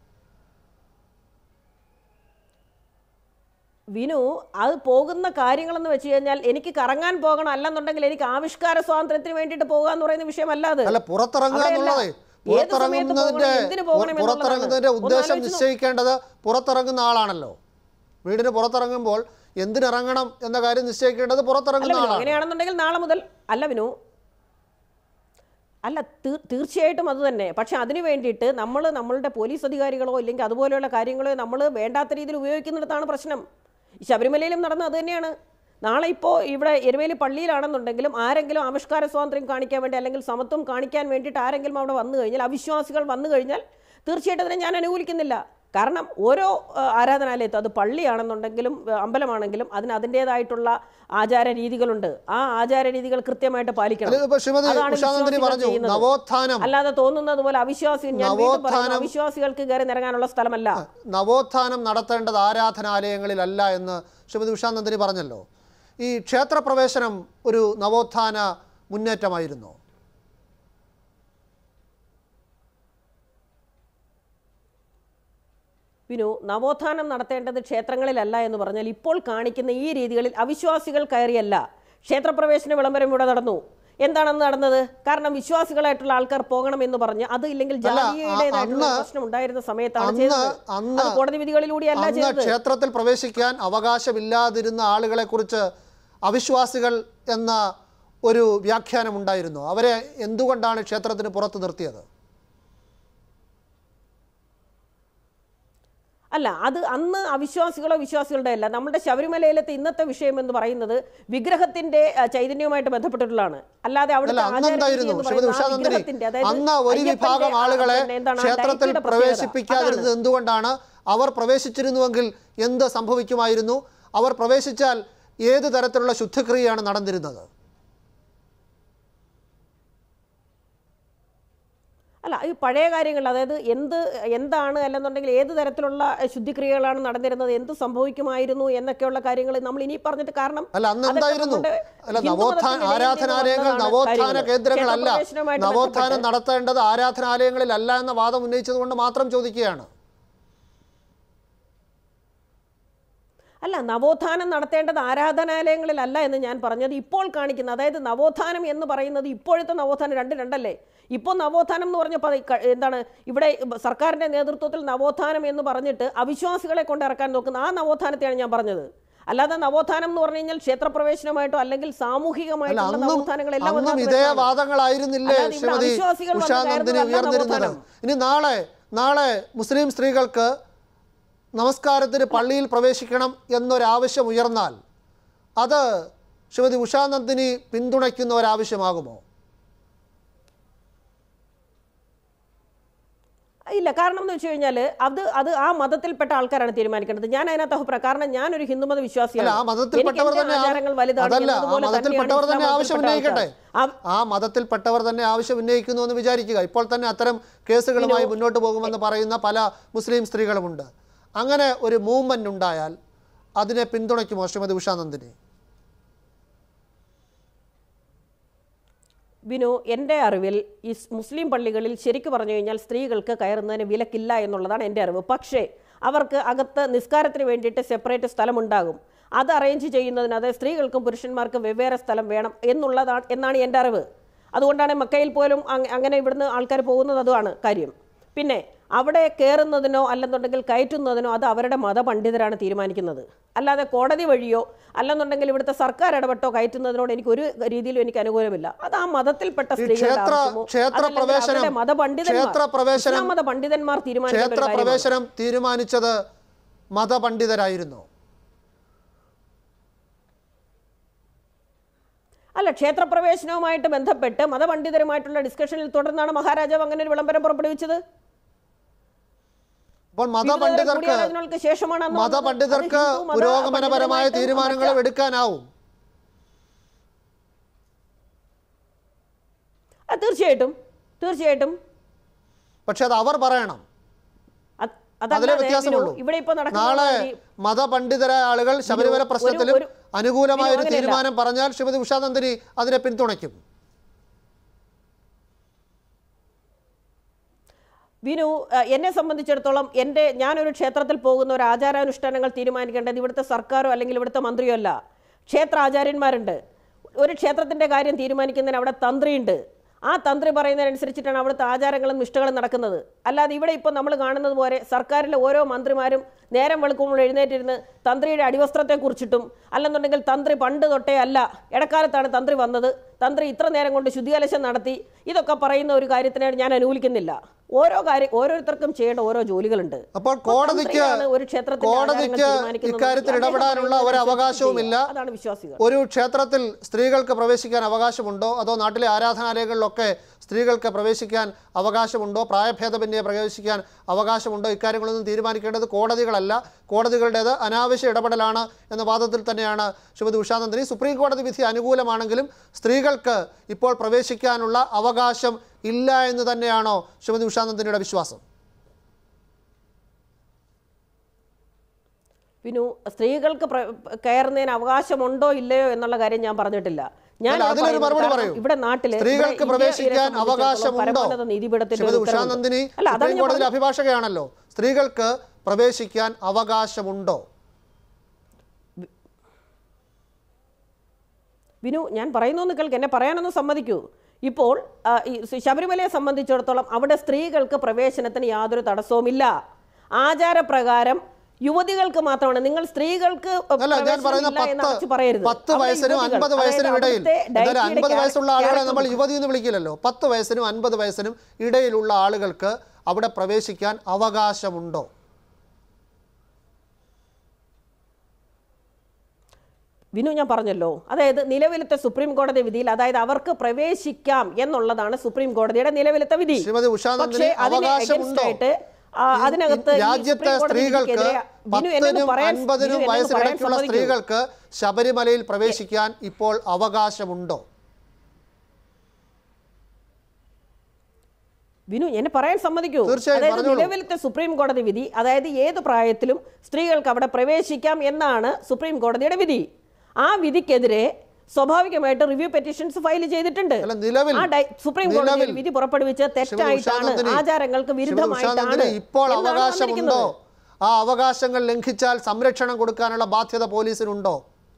വിനു അത് പോകുന്ന കാര്യങ്ങളെന്ന് വെച്ച് കഴിഞ്ഞാൽ എനിക്ക് കറങ്ങാൻ പോകണം അല്ലെന്നുണ്ടെങ്കിൽ എനിക്ക് ആവിഷ്കാര സ്വാതന്ത്ര്യത്തിന് വേണ്ടിയിട്ട് പോകുക എന്ന് പറയുന്ന വിഷയമല്ല അത്
അല്ല പുറത്തിറങ്ങുക
അവിടെയല്ല.
എന്നുള്ളത്
ഏത് സമയത്ത്
പുറത്തിറങ്ങുന്നതിന്റെ
പോകണം, എന്തിന് പോകണം എന്നുള്ളതാണ്.
പുറത്തിറങ്ങുന്നതിന്റെ
ഒന്ന്
ഉദ്ദേശം
ആലോചിച്ച് നോ-
നിശ്ചയിക്കേണ്ടത് പുറത്തിറങ്ങുന്ന ആളാണല്ലോ വീടിന് പുറത്തിറങ്ങുമ്പോൾ എന്തിനിറങ്ങണം എന്ന കാര്യം നിശ്ചയിക്കേണ്ടത്
അല്ല
പുറത്തിറങ്ങുന്ന
വിനു
ആളാണ്
അങ്ങനെയാണെന്നുണ്ടെങ്കിൽ നാളെ മുതൽ അല്ല വിനു അല്ല തീ- തീർച്ചയായിട്ടും അത് തന്നെ പക്ഷെ അതിന് വേണ്ടിയിട്ട് നമ്മൾ നമ്മളുടെ പോലീസ് അധികാരികളോ ഇല്ലെങ്കിൽ അതുപോലെയുള്ള കാര്യങ്ങളോ നമ്മൾ വേണ്ടാത്ത രീതിയിൽ ഉപയോഗിക്കുന്നിടത്താണ് പ്രശ്നം ഈ ശബരിമലയിലും നടന്നത് അത് തന്നെയാണ് നാളെ ഇപ്പോൾ ഇവിടെ എരുമേലി പള്ളിയിലാണെന്നുണ്ടെങ്കിലും ആരെങ്കിലും ആവിഷ്കാര സ്വാതന്ത്ര്യം കാണിക്കാൻ വേണ്ടി അല്ലെങ്കിൽ സമത്വം കാണിക്കാൻ വേണ്ടിയിട്ട് ആരെങ്കിലും അവിടെ വന്നു കഴിഞ്ഞാൽ അവിശ്വാസികൾ വന്നു കഴിഞ്ഞാൽ തീർച്ചയായിട്ടും അതിനെ ഞാൻ അനുകൂലിക്കുന്നില്ല കാരണം ഓരോ ആ, ആരാധനാലയത്തും അത് പള്ളിയാണെന്നുണ്ടെങ്കിലും ആ, അമ്പലമാണെങ്കിലും അതിന് അതിൻ്റെതായിട്ടുള്ള ആചാര രീതികളുണ്ട് ആ ആചാര രീതികൾ കൃത്യമായിട്ട് പാലിക്കണം
അല്ല, ഇപ്പൊ ശ്രീമതി
അതാണ്
ഉഷാനന്ദിനി
വിശ്വാസികൾ
പറഞ്ഞു
ചെയ്യുന്നത്.
നവോത്ഥാനം
അല്ലാതെ തോന്നുന്നത് പോലെ അവിശ്വാസി ഞാൻ വീണ്ടും പറയുന്നു,
നവോത്ഥാനം-
അവിശ്വാസികൾക്ക് കയറി നിറങ്ങാനുള്ള സ്ഥലമല്ല
നവോത്ഥാനം നടത്തേണ്ടത് ആരാധനാലയങ്ങളിലല്ല എന്ന് ശ്രീമതി ഉഷാനന്ദിനി പറഞ്ഞല്ലോ ഈ ക്ഷേത്രപ്രവേശനം ഒരു നവോത്ഥാന മുന്നേറ്റമായിരുന്നു
വിനു നവോത്ഥാനം നടത്തേണ്ടത് ക്ഷേത്രങ്ങളിലല്ല എന്ന് പറഞ്ഞാൽ ഇപ്പോൾ കാണിക്കുന്ന ഈ രീതികളിൽ അവിശ്വാസികൾ കയറിയല്ല ക്ഷേത്രപ്രവേശന വിളംബരം ഇവിടെ നടന്നു എന്താണെന്ന് നടന്നത് കാരണം വിശ്വാസികളായിട്ടുള്ള ആൾക്കാർ പോകണം എന്ന് പറഞ്ഞ് അത് ഇല്ലെങ്കിൽ
അല്ല, ആ-
ജാതീയതയായിട്ടുള്ള
അന്ന്
പ്രശ്നം ഉണ്ടായിരുന്ന സമയത്താണ്
അന്ന്
ചെയ്തത്
അന്ന്
അത് കോടതി വിധികളിലൂടെയല്ല
അന്ന്
ചെയ്തത്
ക്ഷേത്രത്തിൽ പ്രവേശിക്കാൻ അവകാശമില്ലാതിരുന്ന ആളുകളെ കുറിച്ച് അവിശ്വാസികൾ എന്ന ഒരു വ്യാഖ്യാനം ഉണ്ടായിരുന്നു അവരെ എന്തുകൊണ്ടാണ് ക്ഷേത്രത്തിന് പുറത്ത് നിർത്തിയത്
അല്ല അത് അന്ന് അവിശ്വാസികളോ വിശ്വാസികളുടെ അല്ല നമ്മുടെ ശബരിമലയിലത്തെ ഇന്നത്തെ വിഷയം എന്ന് പറയുന്നത് വിഗ്രഹത്തിന്റെ ആ, ചൈതന്യവുമായിട്ട് ബന്ധപ്പെട്ടിട്ടുള്ളതാണ് അല്ലാതെ
അല്ല
അവിടുത്തെ
അന്ന്
ആചാര രീതി
എന്തായിരുന്നു
എന്ന്
ശ്രീമതി
പറയുന്നത് ആ
ഉഷാനന്ദിനി
വിഗ്രഹത്തിന്റെ, അതായത്
അന്ന് ഒരു
അയ്യപ്പന്റെ,
വിഭാഗം
ആ,
ആളുകളെ
പിന്നെ എന്താണ് ആ
ക്ഷേത്രത്തിൽ
ഡയറ്റിയുടെ പ്രത്യേകത.
പ്രവേശിപ്പിക്കാതിരുന്നത്
അതാണ്.
എന്തുകൊണ്ടാണ് അവർ പ്രവേശിച്ചിരുന്നുവെങ്കിൽ എന്ത് സംഭവിക്കുമായിരുന്നു അവർ പ്രവേശിച്ചാൽ ഏത് തരത്തിലുള്ള ശുദ്ധിക്രിയയാണ് നടന്നിരുന്നത്
അല്ല ഈ പഴയ കാര്യങ്ങൾ അതായത് എന്ത് എന്താണ് അല്ലെന്നുണ്ടെങ്കിൽ ഏത് തരത്തിലുള്ള ശുദ്ധിക്രിയകളാണ് നടന്നിരുന്നത് എന്ത് സംഭവിക്കുമായിരുന്നു എന്നൊക്കെയുള്ള കാര്യങ്ങൾ നമ്മൾ ഇനി പറഞ്ഞിട്ട് കാരണം
അല്ല അന്ന്
അതൊക്കെ
എന്തായിരുന്നു
നമ്മുടെ
അല്ല
ഹിന്ദു
നവോത്ഥാന
മതത്തിന്റെ ഇടയിൽ നിന്ന്
ആരാധനാലയങ്ങൾ
വന്നതാണ്
നവോത്ഥാന
കാര്യങ്ങൾ.
കേന്ദ്രങ്ങളല്ല
ക്ഷേത്രപ്രവേശനവുമായിട്ട്
നവോത്ഥാനം
ബന്ധപ്പെട്ട്
നടത്തേണ്ടത് ആരാധനാലയങ്ങളിലല്ല എന്ന വാദം ഉന്നയിച്ചത് കൊണ്ട് മാത്രം ചോദിക്കുകയാണ്
അല്ല നവോത്ഥാനം നടത്തേണ്ടത് ആരാധനാലയങ്ങളിലല്ല എന്ന് ഞാൻ പറഞ്ഞത് ഇപ്പോൾ കാണിക്കുന്ന അതായത് നവോത്ഥാനം എന്ന് പറയുന്നത് ഇപ്പോഴത്തെ നവോത്ഥാനം രണ്ട് രണ്ടല്ലേ ഇപ്പോൾ നവോത്ഥാനം എന്ന് പറഞ്ഞപ്പോൾ അത് ക- എന്താണ് ഇവിടെ സർക്കാരിൻ്റെ നേതൃത്വത്തിൽ നവോത്ഥാനം എന്ന് പറഞ്ഞിട്ട് അവിശ്വാസികളെ കൊണ്ട് ഇറക്കാൻ നോക്കുന്ന ആ നവോത്ഥാനത്തെയാണ് ഞാൻ പറഞ്ഞത് അല്ലാതെ നവോത്ഥാനം എന്ന് പറഞ്ഞു കഴിഞ്ഞാൽ ക്ഷേത്രപ്രവേശനമായിട്ടോ അല്ലെങ്കിൽ
അല്ല
സാമൂഹികമായിട്ടുള്ള
അന്നും
നവോത്ഥാനങ്ങളെല്ലാം
അന്നും
അതിനകത്ത്
ഇതേ
വരുന്നതാണ്.
വാദങ്ങളായിരുന്നില്ലേ
അല്ലാതെ ഇവിടെ
ശ്രീമതി
അവിശ്വാസികൾ വന്ന്
ഉഷാനന്ദിനി
കയറുന്നതല്ല
ഉയർന്നിരുന്നത്
നവോത്ഥാനം.
ഇനി നാളെ നാളെ മുസ്ലിം സ്ത്രീകൾക്ക് നമസ്കാരത്തിന് പള്ളിയിൽ പ്രവേശിക്കണം എന്നൊരാവശ്യം ഉയർന്നാൽ അത് ശ്രീമതി ഉഷാനന്ദിനി പിന്തുണയ്ക്കുന്ന ഒരാവശ്യമാകുമോ
ഇല്ല കാരണം എന്ന് വെച്ച് കഴിഞ്ഞാൽ അത് അത് ആ മതത്തിൽപ്പെട്ട ആൾക്കാരാണ് തീരുമാനിക്കേണ്ടത് ഞാൻ അതിനകത്ത് അഭിപ്രായം കാരണം ഞാനൊരു ഹിന്ദുമത വിശ്വാസിയാണ്
അല്ല ആ മതത്തിൽപ്പെട്ടവർ
എനിക്ക്
തന്നെ
എൻ്റെ ആചാരങ്ങൾ വലുതാണ്
അതല്ല ആ
എന്നതുപോലെ
മതത്തിൽപ്പെട്ടവർ
തന്നെയാണ്
തന്നെ
ഇസ്ലാം
ആവശ്യം
മതത്തിൽപ്പെട്ട
ഉന്നയിക്കട്ടെ
ആൾക്കാർ. ആ-
ആ മതത്തിൽപ്പെട്ടവർ തന്നെ ആവശ്യം ഉന്നയിക്കുന്നു എന്ന് വിചാരിക്കുക ഇപ്പോൾ തന്നെ അത്തരം കേസുകളുമായി മുന്നോട്ട് പോകുമെന്ന് പറയുന്ന പല മുസ്ലിം സ്ത്രീകളുമുണ്ട് അങ്ങനെ ഒരു മൂവ്മെന്റ് ഉണ്ടായാൽ അതിനെ പിന്തുണയ്ക്കുമോ ശ്രീമതി ഉഷാനന്ദിനി
ബിനു എൻ്റെ അറിവിൽ ഈ സ് മുസ്ലിം പള്ളികളിൽ ശരിക്കു പറഞ്ഞു കഴിഞ്ഞാൽ സ്ത്രീകൾക്ക് കയറുന്നതിന് വിലക്കില്ല എന്നുള്ളതാണ് എൻ്റെ അറിവ് പക്ഷേ അവർക്ക് അകത്ത് നിസ്കാരത്തിന് വേണ്ടിയിട്ട് സെപ്പറേറ്റ് സ്ഥലമുണ്ടാകും അത് അറേഞ്ച് ചെയ്യുന്നതിന് അത് സ്ത്രീകൾക്കും പുരുഷന്മാർക്കും വെവ്വേറെ സ്ഥലം വേണം എന്നുള്ളതാണ് എന്നാണ് എൻ്റെ അറിവ് അതുകൊണ്ടാണ് മക്കയിൽ പോലും അങ് അങ്ങനെ ഇവിടുന്ന് ആൾക്കാർ പോകുന്നത് അതുമാണ് കാര്യം പിന്നെ അവിടെ കയറുന്നതിനോ അല്ലെന്നുണ്ടെങ്കിൽ കയറ്റുന്നതിനോ അത് അവരുടെ മതപണ്ഡിതരാണ് തീരുമാനിക്കുന്നത് അല്ലാതെ കോടതി വഴിയോ അല്ലെന്നുണ്ടെങ്കിൽ ഇവിടുത്തെ സർക്കാർ ഇടപെട്ടോ കയറ്റുന്നതിനോട് എനിക്ക് ഒരു രീതിയിലും എനിക്ക് അനുകൂലമില്ല അത് ആ മതത്തിൽപ്പെട്ട
ഈ
സ്ത്രീകളുടെ
ക്ഷേത്ര
ആവശ്യമോ,
ക്ഷേത്ര
അതല്ലെങ്കിൽ
പ്രവേശനം
അവരുടെ മതപണ്ഡിതന്മാർ
ക്ഷേത്ര പ്രവേശനം
ഇസ്ലാം മത പണ്ഡിതന്മാർ തീരുമാനിക്കേണ്ട
ക്ഷേത്ര
ഒരു കാര്യമാണ്.
പ്രവേശനം തീരുമാനിച്ചത് മതപണ്ഡിതരായിരുന്നു
അല്ല ക്ഷേത്രപ്രവേശനവുമായിട്ട് ബന്ധപ്പെട്ട് മതപണ്ഡിതരുമായിട്ടുള്ള ഡിസ്കഷനിൽ തുടർന്നാണ് മഹാരാജാവ് അങ്ങനെ ഒരു വിളംബരം പുറപ്പെടുവിച്ചത്
അപ്പോൾ
വിവിധതരം
മതപണ്ഡിതർക്ക്
കൂടിയാലോചനകൾക്ക് ശേഷമാണ് അന്ന് വന്നത്.
മതപണ്ഡിതർക്ക്
അത് ഹിന്ദു മത
പുരോഗമനപരമായ
പണ്ഡിതരുമായിട്ടും
തീരുമാനങ്ങളും
മറ്റ്
എടുക്കാനാവും
ആ, തീർച്ചയായിട്ടും തീർച്ചയായിട്ടും
പക്ഷെ അത് അവർ പറയണം
അത്-
അതിലെ
അതല്ലാതെ
വ്യത്യാസമുള്ളൂ
ബിനു, ഇവിടെ ഇപ്പൊ നടക്കുന്ന
നാളെ
മാതിരി
മതപണ്ഡിതരായ ആളുകൾ ശബരിമല
ഒരു-
പ്രശ്നത്തിലും
ഒരു-
അനുകൂലമായ
ബിനു,
ഒരു
അങ്ങനെയല്ല.
തീരുമാനം പറഞ്ഞാൽ ശ്രീമതി ഉഷാനന്ദിനി അതിനെ പിന്തുണയ്ക്കും
വിനു അഹ് എന്നെ സംബന്ധിച്ചിടത്തോളം എൻ്റെ ഞാനൊരു ക്ഷേത്രത്തിൽ പോകുന്ന ഒരു ആചാരാനുഷ്ഠാനങ്ങൾ തീരുമാനിക്കേണ്ടത് ഇവിടുത്തെ സർക്കാരോ അല്ലെങ്കിൽ ഇവിടുത്തെ മന്ത്രിയോ അല്ല ക്ഷേത്ര ആചാര്യന്മാരുണ്ട് ഒരു ക്ഷേത്രത്തിൻ്റെ കാര്യം തീരുമാനിക്കുന്നതിന് അവിടെ തന്ത്രിയുണ്ട് ആ തന്ത്രി പറയുന്നതിനനുസരിച്ചിട്ടാണ് അവിടുത്തെ ആചാരങ്ങളും നിഷ്ഠകളും നടക്കുന്നത് അല്ലാതെ ഇവിടെ ഇപ്പോൾ നമ്മൾ കാണുന്നത് പോലെ സർക്കാരിലെ ഓരോ മന്ത്രിമാരും നേരം വെളുക്കുമ്പോൾ എഴുന്നേറ്റിരുന്ന് തന്ത്രിയുടെ അടിവസ്ത്രത്തെക്കുറിച്ചിട്ടും അല്ലെന്നുണ്ടെങ്കിൽ തന്ത്രി പണ്ട് തൊട്ടേ അല്ല ഇടക്കാലത്താണ് തന്ത്രി വന്നത് തന്ത്രി ഇത്ര നേരം കൊണ്ട് ശുദ്ധികലശം നടത്തി ഇതൊക്കെ പറയുന്ന ഒരു കാര്യത്തിനെ ഞാൻ അനുകൂലിക്കുന്നില്ല ഓരോ കാര്യം ഓരോരുത്തർക്കും ചെയ്യേണ്ട ഓരോ ജോലികളുണ്ട്
അപ്പോൾ കോടതിക്ക്
തന്ത്രിയാണ് ഒരു ക്ഷേത്രത്തിന്റെ ആചാരങ്ങൾ
കോടതിക്ക്
തീരുമാനിക്കുന്നത്
ഇക്കാര്യത്തിൽ
അദ്ദേഹം
ഇടപെടാനുള്ള ഒരു
പറയുന്നതനുസരിച്ച്
അവകാശവുമില്ല
ചെയ്യുക. അതാണ് വിശ്വാസികൾ
ഒരു ക്ഷേത്രത്തിൽ സ്ത്രീകൾക്ക് പ്രവേശിക്കാൻ അവകാശമുണ്ടോ അതോ നാട്ടിലെ ആരാധനാലയങ്ങളിലൊക്കെ സ്ത്രീകൾക്ക് പ്രവേശിക്കാൻ അവകാശമുണ്ടോ പ്രായഭേദമന്യേ പ്രവേശിക്കാൻ അവകാശമുണ്ടോ ഇക്കാര്യങ്ങളൊന്നും തീരുമാനിക്കേണ്ടത് കോടതികളല്ല കോടതികളുടേത് അനാവശ്യ ഇടപെടലാണ് എന്ന വാദത്തിൽ തന്നെയാണ് ശ്രീമതി ഉഷാനന്ദിനി സുപ്രീം കോടതി വിധി അനുകൂലമാണെങ്കിലും സ്ത്രീകൾക്ക് ഇപ്പോൾ പ്രവേശിക്കാനുള്ള അവകാശം ഇല്ല എന്ന് തന്നെയാണോ ശ്രീമതി ഉഷാനന്ദിനിയുടെ വിശ്വാസം
പിന്നു സ്ത്രീകൾക്ക് പ്ര- കയറുന്നതിന് അവകാശമുണ്ടോ ഇല്ലയോ എന്നുള്ള കാര്യം ഞാൻ പറഞ്ഞിട്ടില്ല ഞാൻ
അല്ല, അതിനൊരു
പറയുന്നത്
മറുപടി
കാരണം
പറയൂ.
ഇവിടെ നാട്ടില്
സ്ത്രീകൾക്ക്
ഇവിടെ
പ്രവേശിക്കാൻ
ഇന്ത്യയെ സംബന്ധിച്ചിടത്തോളം
അവകാശമുണ്ടോ
പരമോന്നത നീതിപീഠത്തിന്റെ
ശ്രീമതി
ഒരു ഉത്തരവുണ്ട്.
ഉഷാനന്ദിനി
അല്ല അതാണ്
സുപ്രീം
ഞാൻ
കോടതിയിലെ
പറഞ്ഞത്.
അഭിഭാഷകയാണല്ലോ സ്ത്രീകൾക്ക് പ്രവേശിക്കാൻ അവകാശമുണ്ടോ
വിനു ഞാൻ പറയുന്നൊന്ന് കേൾക്ക് എന്നെ പറയാനൊന്ന് സമ്മതിക്കൂ ഇപ്പോൾ ആ, ഈ ശബരിമലയെ സംബന്ധിച്ചിടത്തോളം അവിടെ സ്ത്രീകൾക്ക് പ്രവേശനത്തിന് യാതൊരു തടസ്സവുമില്ല ആചാരപ്രകാരം യുവതികൾക്ക് മാത്രമാണ് നിങ്ങൾ സ്ത്രീകൾക്ക്
അല്ല ഞാൻ പറയുന്ന
പ്രവേശനമില്ല എന്ന് അറച്ചു
പത്ത്
പറയരുത്
പത്ത്
അവിടെ
വയസ്സിനും
യുവതികൾ,
അൻപത് വയസ്സിനും
അതായത്
ഇടയിൽ
അവിടുത്തെ
എന്തായാലും
ഡയറ്റിയുടെ
അൻപത് വയസ്സുള്ള ആളുകളെ
ക്യാരക്ടർ
നമ്മൾ യുവതി എന്ന് വിളിക്കില്ലല്ലോ പത്ത് വയസ്സിനും അൻപത് വയസ്സിനും ഇടയിലുള്ള ആളുകൾക്ക് അവിടെ പ്രവേശിക്കാൻ അവകാശമുണ്ടോ
വിനു ഞാൻ പറഞ്ഞല്ലോ അതായത് നിലവിലത്തെ സുപ്രീം കോടതി വിധിയിൽ അതായത് അവർക്ക് പ്രവേശിക്കാം എന്നുള്ളതാണ് സുപ്രീം കോടതിയുടെ നിലവിലത്തെ വിധി
ശ്രീമതി ഉഷാനന്ദിനി
പക്ഷേ അതിന്
അവകാശമുണ്ടോ
against ആയിട്ട്, ആ,
ഈ-
അതിനകത്ത്
ഈ
ഈ
രാജ്യത്തെ
സുപ്രീം കോടതി
സ്ത്രീകൾക്ക്
വിധിക്കെതിരെ ബിനു എന്നൊന്ന്
പത്തിനും
പറയാൻ-
അൻപതിനും
ബിനു എന്നൊന്ന് പറയാൻ
വയസ്സിനിടയ്ക്കുള്ള
സമ്മതിക്കൂ.
സ്ത്രീകൾക്ക് ശബരിമലയിൽ പ്രവേശിക്കാൻ ഇപ്പോൾ അവകാശമുണ്ടോ
വിനു എന്നെ പറയാൻ സമ്മതിക്കൂ
തീർച്ചയായും
അതായത്
പറഞ്ഞോളൂ.
നിലവിലത്തെ സുപ്രീം കോടതി വിധി അതായത് ഏത് പ്രായത്തിലും സ്ത്രീകൾക്ക് അവിടെ പ്രവേശിക്കാം എന്നാണ് സുപ്രീം കോടതിയുടെ വിധി ആ വിധിക്കെതിരെ സ്വാഭാവികമായിട്ട് റിവ്യൂ പെറ്റീഷൻസ് ഫയൽ ചെയ്തിട്ടുണ്ട്
അല്ല, നിലവിൽ-
ആ ഡൈ- സുപ്രീം കോടതി ഒരു
നിലവിൽ-
വിധി പുറപ്പെടുവിച്ച് തെറ്റായിട്ടാണ്
ഉഷാനന്ദിനി,
ആചാരങ്ങൾക്ക്
ശ്രീമതി
വിരുദ്ധമായിട്ടാണ്
ഉഷാനന്ദിനി, ഇപ്പോൾ
എന്നാണ്
അവകാശമുണ്ടോ
വന്നിരിക്കുന്നത്.
ആ അവകാശങ്ങൾ ലംഘിച്ചാൽ സംരക്ഷണം കൊടുക്കാനുള്ള ബാധ്യത പോലീസിനുണ്ടോ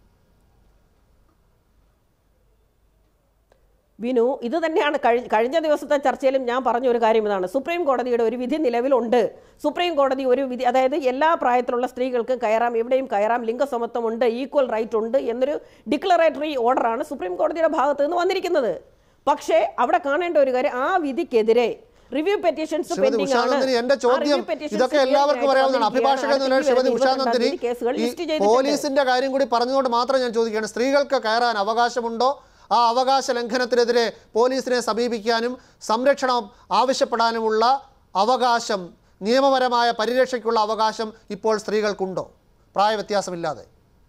വിനു ഇത് തന്നെയാണ് കഴി- കഴിഞ്ഞ ദിവസത്തെ ചർച്ചയിലും ഞാൻ പറഞ്ഞ ഒരു കാര്യം ഇതാണ് സുപ്രീം കോടതിയുടെ ഒരു വിധി നിലവിലുണ്ട് സുപ്രീം കോടതി ഒരു വിധി അതായത് എല്ലാ പ്രായത്തിലുള്ള സ്ത്രീകൾക്ക് കയറാം എവിടെയും കയറാം ലിംഗസമത്വം ഉണ്ട് ഈക്വൽ റൈറ്റ് ഉണ്ട് എന്നൊരു ഡിക്ലറേറ്ററി ഓർഡറാണ് സുപ്രീം കോടതിയുടെ ഭാഗത്ത് നിന്ന് വന്നിരിക്കുന്നത് പക്ഷേ അവിടെ കാണേണ്ട ഒരു കാര്യം ആ വിധിക്കെതിരെ റിവ്യൂ പെറ്റീഷൻസ്
ശ്രീമതി ഉഷാനന്ദിനി എന്റെ ചോദ്യം ഇതൊക്കെ എല്ലാവർക്കും അറിയാവുന്നതാണ് അഭിഭാഷക എന്ന നിലയിൽ ശ്രീമതി ഉഷാനന്ദിനി ഈ പോലീസിന്റെ കാര്യം കൂടി പറഞ്ഞുകൊണ്ട് മാത്രം ഞാൻ ചോദിക്കുകയാണ് സ്ത്രീകൾക്ക് കയറാൻ അവകാശമുണ്ടോ ആ അവകാശ ലംഘനത്തിനെതിരെ പോലീസിനെ സമീപിക്കാനും സംരക്ഷണം ആവശ്യപ്പെടാനുമുള്ള അവകാശം നിയമപരമായ പരിരക്ഷയ്ക്കുള്ള അവകാശം ഇപ്പോൾ സ്ത്രീകൾക്കുണ്ടോ പ്രായവ്യത്യാസമില്ലാതെ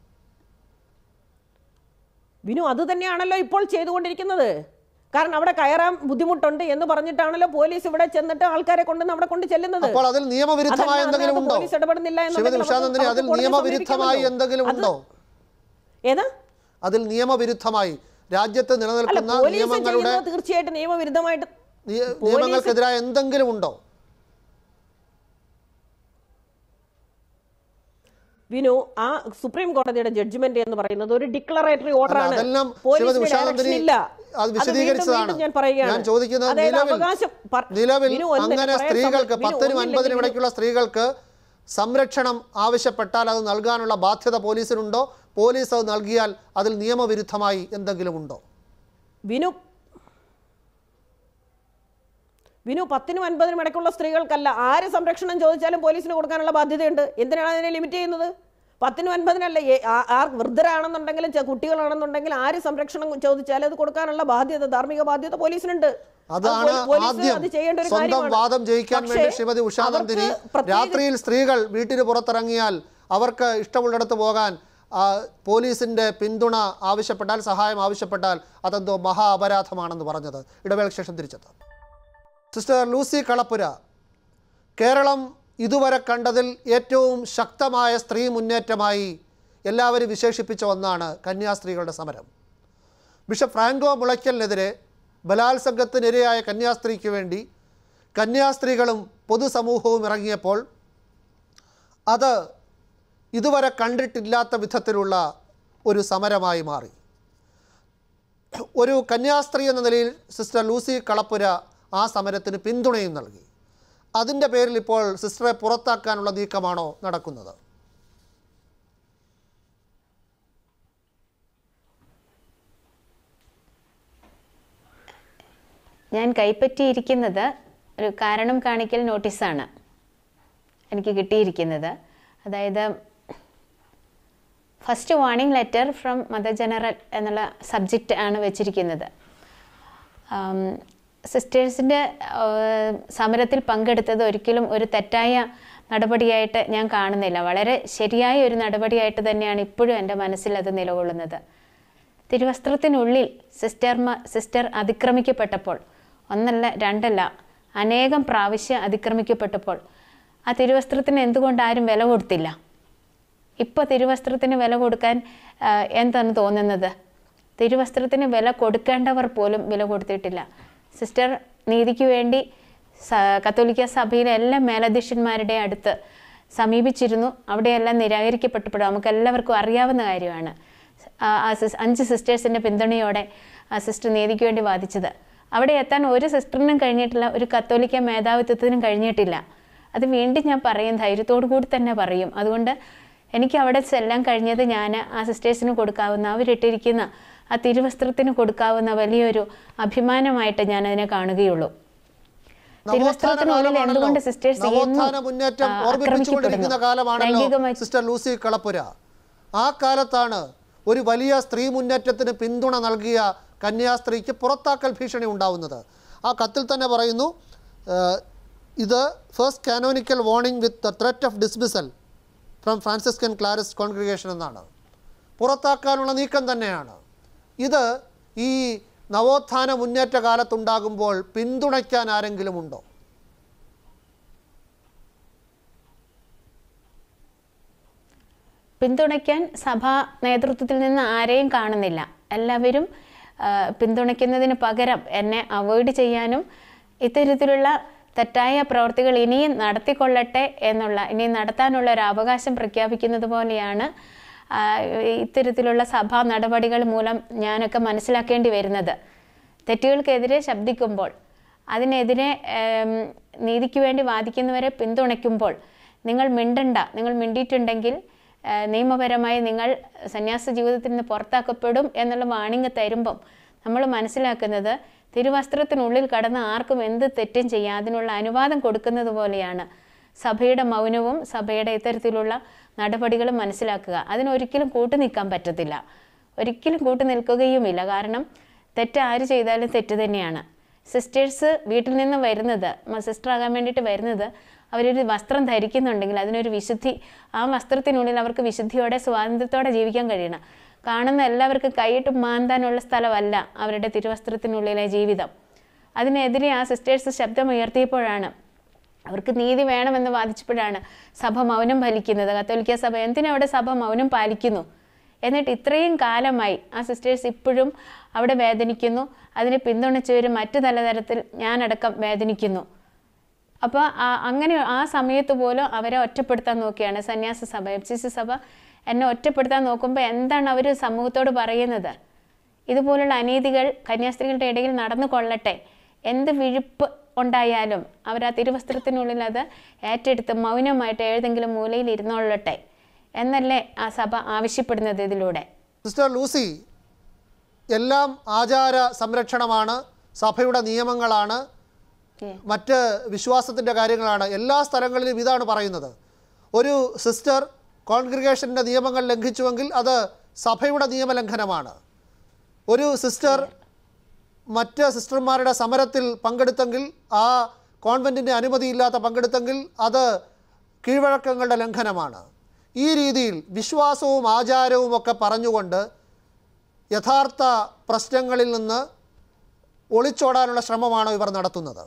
വിനു അത് തന്നെയാണല്ലോ ഇപ്പോൾ ചെയ്തുകൊണ്ടിരിക്കുന്നത് കാരണം അവിടെ കയറാൻ ബുദ്ധിമുട്ടുണ്ട് എന്ന് പറഞ്ഞിട്ടാണല്ലോ പോലീസ് ഇവിടെ ചെന്നിട്ട് ആൾക്കാരെ കൊണ്ട് അവിടെ കൊണ്ട് ചെല്ലുന്നത്
അപ്പോൾ അതിൽ നിയമവിരുദ്ധമായ
അതല്ല,
എന്തെങ്കിലും
അതിനകത്ത്
ഉണ്ടോ
പോലീസ് ഇടപെടുന്നില്ല
ശ്രീമതി
എന്നുണ്ടെങ്കിൽ
ഉഷാനന്ദിനി
അവർക്ക്
അതിൽ
കോടതിയെ
നിയമവിരുദ്ധമായി
സമീപിക്കാമല്ലോ.
എന്തെങ്കിലും
അത്
ഉണ്ടോ
ഏതാ
അതിൽ നിയമവിരുദ്ധമായി രാജ്യത്ത്
അല്ല
നിലനിൽക്കുന്ന
പോലീസ്
നിയമങ്ങളുടെ
ചെയ്യുന്നത് തീർച്ചയായിട്ടും നിയമവിരുദ്ധമായിട്ട്
നിയ- നിയമങ്ങൾക്കെതിരായ എന്തെങ്കിലും ഉണ്ടോ
വിനു ആ സുപ്രീം കോടതിയുടെ ജഡ്ജ്മെന്റ് എന്ന് പറയുന്നത് ഒരു ഡിക്ലറേറ്ററി ഓർഡർ
അല്ല,
ആണ്
അതെല്ലാം
പോലീസിന്
ശ്രീമതി ഉഷാനന്ദിനി
direction ഇല്ല
അത്
വീണ്ടും
വിശദീകരിച്ചതാണ്.
വീണ്ടും ഞാൻ പറയുകയാണ്
ഞാൻ ചോദിക്കുന്നത്
അതായത്
നിലവിൽ
അവകാശം പ-
നിലവിൽ
വിനു ഒന്ന്
അങ്ങനെ
പറയാൻ
സ്ത്രീകൾക്ക്
സമ്മ- വിനു
പത്തിനും
ഒന്നില്ലെങ്കിൽ
അൻപതിനും ഇടയ്ക്കുള്ള സ്ത്രീകൾക്ക് സംരക്ഷണം ആവശ്യപ്പെട്ടാൽ അത് നൽകാനുള്ള ബാധ്യത പോലീസിനുണ്ടോ പോലീസ് അത് നൽകിയാൽ അതിൽ നിയമവിരുദ്ധമായി എന്തെങ്കിലും ഉണ്ടോ
വിനു വിനു പത്തിനും അൻപതിനും ഇടയ്ക്കുള്ള സ്ത്രീകൾക്കല്ല ആര് സംരക്ഷണം ചോദിച്ചാലും പോലീസിന് കൊടുക്കാനുള്ള ബാധ്യതയുണ്ട് എന്തിനാണ് അതിനെ ലിമിറ്റ് ചെയ്യുന്നത് പത്തിനും അൻപതിനല്ല ഏ- ആ- ആർ വൃദ്ധരാണെന്നുണ്ടെങ്കിലും ചെ- കുട്ടികളാണെന്നുണ്ടെങ്കിലും ആര് സംരക്ഷണം ചോദിച്ചാലും അത് കൊടുക്കാനുള്ള ബാധ്യത ധാർമ്മിക ബാധ്യത പോലീസിനുണ്ട് അത്
അതാണ്
പോ- പോലീസ്
ആദ്യം
അത് ചെയ്യേണ്ട ഒരു
സ്വന്തം
കാര്യമാണ്.
വാദം ജയിക്കാൻ
പക്ഷേ
വേണ്ടി ശ്രീമതി ഉഷാനന്ദിനി
അവർക്ക് പ്രത്യേക-
രാത്രിയിൽ സ്ത്രീകൾ വീട്ടിന് പുറത്തിറങ്ങിയാൽ അവർക്ക് ഇഷ്ടമുള്ളിടത്ത് പോകാൻ ആ, പോലീസിന്റെ പിന്തുണ ആവശ്യപ്പെട്ടാൽ സഹായം ആവശ്യപ്പെട്ടാൽ അതെന്തോ മഹാ അപരാധമാണെന്ന് പറഞ്ഞത് ഇടവേളയ്ക്ക് ശേഷം തിരിച്ചെത്താം സിസ്റ്റർ ലൂസി കളപ്പുര കേരളം ഇതുവരെ കണ്ടതിൽ ഏറ്റവും ശക്തമായ സ്ത്രീ മുന്നേറ്റമായി എല്ലാവരും വിശേഷിപ്പിച്ച ഒന്നാണ് കന്യാസ്ത്രീകളുടെ സമരം ബിഷപ്പ് ഫ്രാങ്കോ മുളയ്ക്കലിനെതിരെ ബലാത്സംഗത്തിനിരയായ കന്യാസ്ത്രീക്ക് വേണ്ടി കന്യാസ്ത്രീകളും പൊതുസമൂഹവും ഇറങ്ങിയപ്പോൾ അത് ഇതുവരെ കണ്ടിട്ടില്ലാത്ത വിധത്തിലുള്ള ഒരു സമരമായി മാറി ഒരു കന്യാസ്ത്രീ എന്ന നിലയിൽ സിസ്റ്റർ ലൂസി കളപ്പുര ആ സമരത്തിന് പിന്തുണയും നൽകി അതിൻ്റെ പേരിൽ ഇപ്പോൾ സിസ്റ്ററെ പുറത്താക്കാനുള്ള നീക്കമാണോ നടക്കുന്നത്
ഞാൻ കൈപ്പറ്റിയിരിക്കുന്നത് ഒരു കാരണം കാണിക്കൽ നോട്ടീസാണ് എനിക്ക് കിട്ടിയിരിക്കുന്നത് അതായത് first warning letter from mother general എന്നുള്ള സബ്ജക്റ്റ് ആണ് വെച്ചിരിക്കുന്നത് സിസ്റ്റേഴ്സിൻ്റെ സമരത്തിൽ പങ്കെടുത്തത് ഒരിക്കലും ഒരു തെറ്റായ നടപടിയായിട്ട് ഞാൻ കാണുന്നില്ല വളരെ ശരിയായ ഒരു നടപടിയായിട്ട് തന്നെയാണ് ഇപ്പോഴും എൻ്റെ മനസ്സിൽ അത് നിലകൊള്ളുന്നത് തിരുവസ്ത്രത്തിനുള്ളിൽ സിസ്റ്റർമ സിസ്റ്റർ അതിക്രമിക്കപ്പെട്ടപ്പോൾ ഒന്നല്ല രണ്ടല്ല അനേകം പ്രാവശ്യം അതിക്രമിക്കപ്പെട്ടപ്പോൾ ആ തിരുവസ്ത്രത്തിന് എന്തുകൊണ്ട് ആരും വില കൊടുത്തില്ല ഇപ്പോൾ തിരുവസ്ത്രത്തിന് വില കൊടുക്കാൻ ആ, എന്താണ് തോന്നുന്നത് തിരുവസ്ത്രത്തിന് വില കൊടുക്കേണ്ടവർ പോലും വില കൊടുത്തിട്ടില്ല സിസ്റ്റർ നീതിക്ക് വേണ്ടി സ കത്തോലിക്ക സഭയിലെ എല്ലാ മേലധ്യക്ഷന്മാരുടെ അടുത്ത് സമീപിച്ചിരുന്നു അവിടെയെല്ലാം നിരാകരിക്കപ്പെട്ടപ്പോൾ നമുക്ക് എല്ലാവർക്കും അറിയാവുന്ന കാര്യമാണ് ആ ആ സിസ് അഞ്ച് സിസ്റ്റേഴ്സിൻ്റെ പിന്തുണയോടെ ആ സിസ്റ്റർ നീതിക്ക് വേണ്ടി വാദിച്ചത് അവിടെ എത്താൻ ഒരു സിസ്റ്ററിനും കഴിഞ്ഞിട്ടില്ല ഒരു കത്തോലിക്ക മേധാവിത്വത്തിനും കഴിഞ്ഞിട്ടില്ല അത് വീണ്ടും ഞാൻ പറയും ധൈര്യത്തോടു കൂടി തന്നെ പറയും അതുകൊണ്ട് എനിക്ക് അവിടെ ചെല്ലാൻ കഴിഞ്ഞത് ഞാൻ ആ സിസ്റ്റേഴ്സിന് കൊടുക്കാവുന്ന അവരിട്ടിരിക്കുന്ന ആ തിരുവസ്ത്രത്തിന് കൊടുക്കാവുന്ന വലിയൊരു അഭിമാനമായിട്ട് ഞാൻ അതിനെ കാണുകയുള്ളൂ തിരുവസ്ത്രത്തിനുള്ളിൽ
നവോത്ഥാന
എന്തുകൊണ്ട്
കാലമാണല്ലോ.
സിസ്റ്റേഴ്സ്
നവോത്ഥാന മുന്നേറ്റം
ആ,
ഓർമ്മിപ്പിച്ചുകൊണ്ടിരിക്കുന്ന
ആക്രമിക്കപ്പെടുന്നു?
കാലമാണല്ലോ
ലൈംഗികമായി
സിസ്റ്റർ ലൂസി കളപ്പുര ആ കാലത്താണ് ഒരു വലിയ സ്ത്രീ മുന്നേറ്റത്തിന് പിന്തുണ നൽകിയ കന്യാസ്ത്രീക്ക് പുറത്താക്കൽ ഭീഷണി ഉണ്ടാവുന്നത് ആ കത്തിൽ തന്നെ പറയുന്നു ഏഹ്, ഇത് first canonical warning with threat of dismissal from Franciscan Clarist congregation എന്നാണ് പുറത്താക്കാനുള്ള നീക്കം തന്നെയാണ് ഇത് ഈ നവോത്ഥാന മുന്നേറ്റ കാലത്തുണ്ടാകുമ്പോൾ പിന്തുണയ്ക്കാൻ ആരെങ്കിലും ഉണ്ടോ
പിന്തുണയ്ക്കാൻ സഭാ നേതൃത്വത്തിൽ നിന്ന് ആരെയും കാണുന്നില്ല എല്ലാവരും ആ, പിന്തുണയ്ക്കുന്നതിന് പകരം എന്നെ അവോയ്ഡ് ചെയ്യാനും ഇത്തരത്തിലുള്ള തെറ്റായ പ്രവർത്തികൾ ഇനിയും നടത്തിക്കൊള്ളട്ടെ എന്നുള്ള ഇനിയും നടത്താനുള്ള ഒരു അവകാശം പ്രഖ്യാപിക്കുന്നത് പോലെയാണ് ആ, ഇത്തരത്തിലുള്ള സഭാ നടപടികൾ മൂലം ഞാനൊക്കെ മനസ്സിലാക്കേണ്ടി വരുന്നത് തെറ്റുകൾക്കെതിരെ ശബ്ദിക്കുമ്പോൾ അതിനെതിരെ ഏം, നീതിക്ക് വേണ്ടി വാദിക്കുന്നവരെ പിന്തുണയ്ക്കുമ്പോൾ നിങ്ങൾ മിണ്ടണ്ട നിങ്ങൾ മിണ്ടിയിട്ടുണ്ടെങ്കിൽ ആ, നിയമപരമായി നിങ്ങൾ സന്യാസ ജീവിതത്തിൽ നിന്ന് പുറത്താക്കപ്പെടും എന്നുള്ള വാണിംഗ് തരുമ്പം നമ്മൾ മനസ്സിലാക്കുന്നത് തിരുവസ്ത്രത്തിനുള്ളിൽ കടന്ന് ആർക്കും എന്ത് തെറ്റും ചെയ്യാം അതിനുള്ള അനുവാദം കൊടുക്കുന്നത് പോലെയാണ് സഭയുടെ മൗനവും സഭയുടെ ഇത്തരത്തിലുള്ള നടപടികളും മനസ്സിലാക്കുക അതിനൊരിക്കലും കൂട്ടു നിൽക്കാൻ പറ്റത്തില്ല ഒരിക്കലും കൂട്ടു നിൽക്കുകയുമില്ല കാരണം തെറ്റ് ആര് ചെയ്താലും തെറ്റ് തന്നെയാണ് സിസ്റ്റേഴ്സ് വീട്ടിൽ നിന്ന് വരുന്നത് സിസ്റ്റർ ആകാൻ വേണ്ടിയിട്ട് വരുന്നത് അവരൊരു വസ്ത്രം ധരിക്കുന്നുണ്ടെങ്കിൽ അതിനൊരു വിശുദ്ധി ആ വസ്ത്രത്തിനുള്ളിൽ അവർക്ക് വിശുദ്ധിയോടെ സ്വാതന്ത്ര്യത്തോടെ ജീവിക്കാൻ കഴിയണം കാണുന്ന എല്ലാവർക്കും കൈയിട്ട് മാന്താനുള്ള സ്ഥലമല്ല അവരുടെ തിരുവസ്ത്രത്തിനുള്ളിലെ ജീവിതം അതിനെതിരെ ആ സിസ്റ്റേഴ്സ് ശബ്ദമുയർത്തിയപ്പോഴാണ് അവർക്ക് നീതി വേണമെന്ന് വാദിച്ചപ്പോഴാണ് സഭ മൗനം പാലിക്കുന്നത് കത്തോലിക്ക സഭ എന്തിനാ അവിടെ സഭ മൗനം പാലിക്കുന്നു എന്നിട്ട് ഇത്രയും കാലമായി ആ സിസ്റ്റേഴ്സ് ഇപ്പോഴും അവിടെ വേദനിക്കുന്നു അതിനെ പിന്തുണച്ചവർ മറ്റു തലതരത്തിൽ ഞാനടക്കം വേദനിക്കുന്നു അപ്പോൾ അങ്ങനെ ആ സമയത്ത് പോലും അവരെ ഒറ്റപ്പെടുത്താൻ നോക്കിയാണ് സന്യാസ സഭ എം സി സി സഭ എന്നെ ഒറ്റപ്പെടുത്താൻ നോക്കുമ്പോൾ എന്താണ് അവർ സമൂഹത്തോട് പറയുന്നത് ഇതുപോലുള്ള അനീതികൾ കന്യാസ്ത്രീകളുടെ ഇടയിൽ നടന്നു കൊള്ളട്ടെ എന്ത് വിഴുപ്പ് ഉണ്ടായാലും അവർ ആ തിരുവസ്ത്രത്തിനുള്ളിൽ അത് ഏറ്റെടുത്ത് മൗനമായിട്ട് ഏതെങ്കിലും മൂലയിൽ ഇരുന്നോളട്ടെ എന്നല്ലേ ആ സഭ ആവശ്യപ്പെടുന്നത് ഇതിലൂടെ
സിസ്റ്റർ ലൂസി എല്ലാം ആചാര സംരക്ഷണമാണ് സഭയുടെ നിയമങ്ങളാണ് മറ്റ് വിശ്വാസത്തിൻ്റെ കാര്യങ്ങളാണ് എല്ലാ സ്ഥലങ്ങളിലും ഇതാണ് പറയുന്നത് ഒരു സിസ്റ്റർ കോൺഗ്രിഗേഷൻ്റെ നിയമങ്ങൾ ലംഘിച്ചുവെങ്കിൽ അത് സഭയുടെ നിയമലംഘനമാണ് ഒരു സിസ്റ്റർ മറ്റ് സിസ്റ്റർമാരുടെ സമരത്തിൽ പങ്കെടുത്തെങ്കിൽ ആ കോൺവെൻറ്റിൻ്റെ അനുമതിയില്ലാത്ത പങ്കെടുത്തെങ്കിൽ അത് കീഴ്വഴക്കങ്ങളുടെ ലംഘനമാണ് ഈ രീതിയിൽ വിശ്വാസവും ആചാരവും ഒക്കെ പറഞ്ഞുകൊണ്ട് യഥാർത്ഥ പ്രശ്നങ്ങളിൽ നിന്ന് ഒളിച്ചോടാനുള്ള ശ്രമമാണോ ഇവർ നടത്തുന്നത്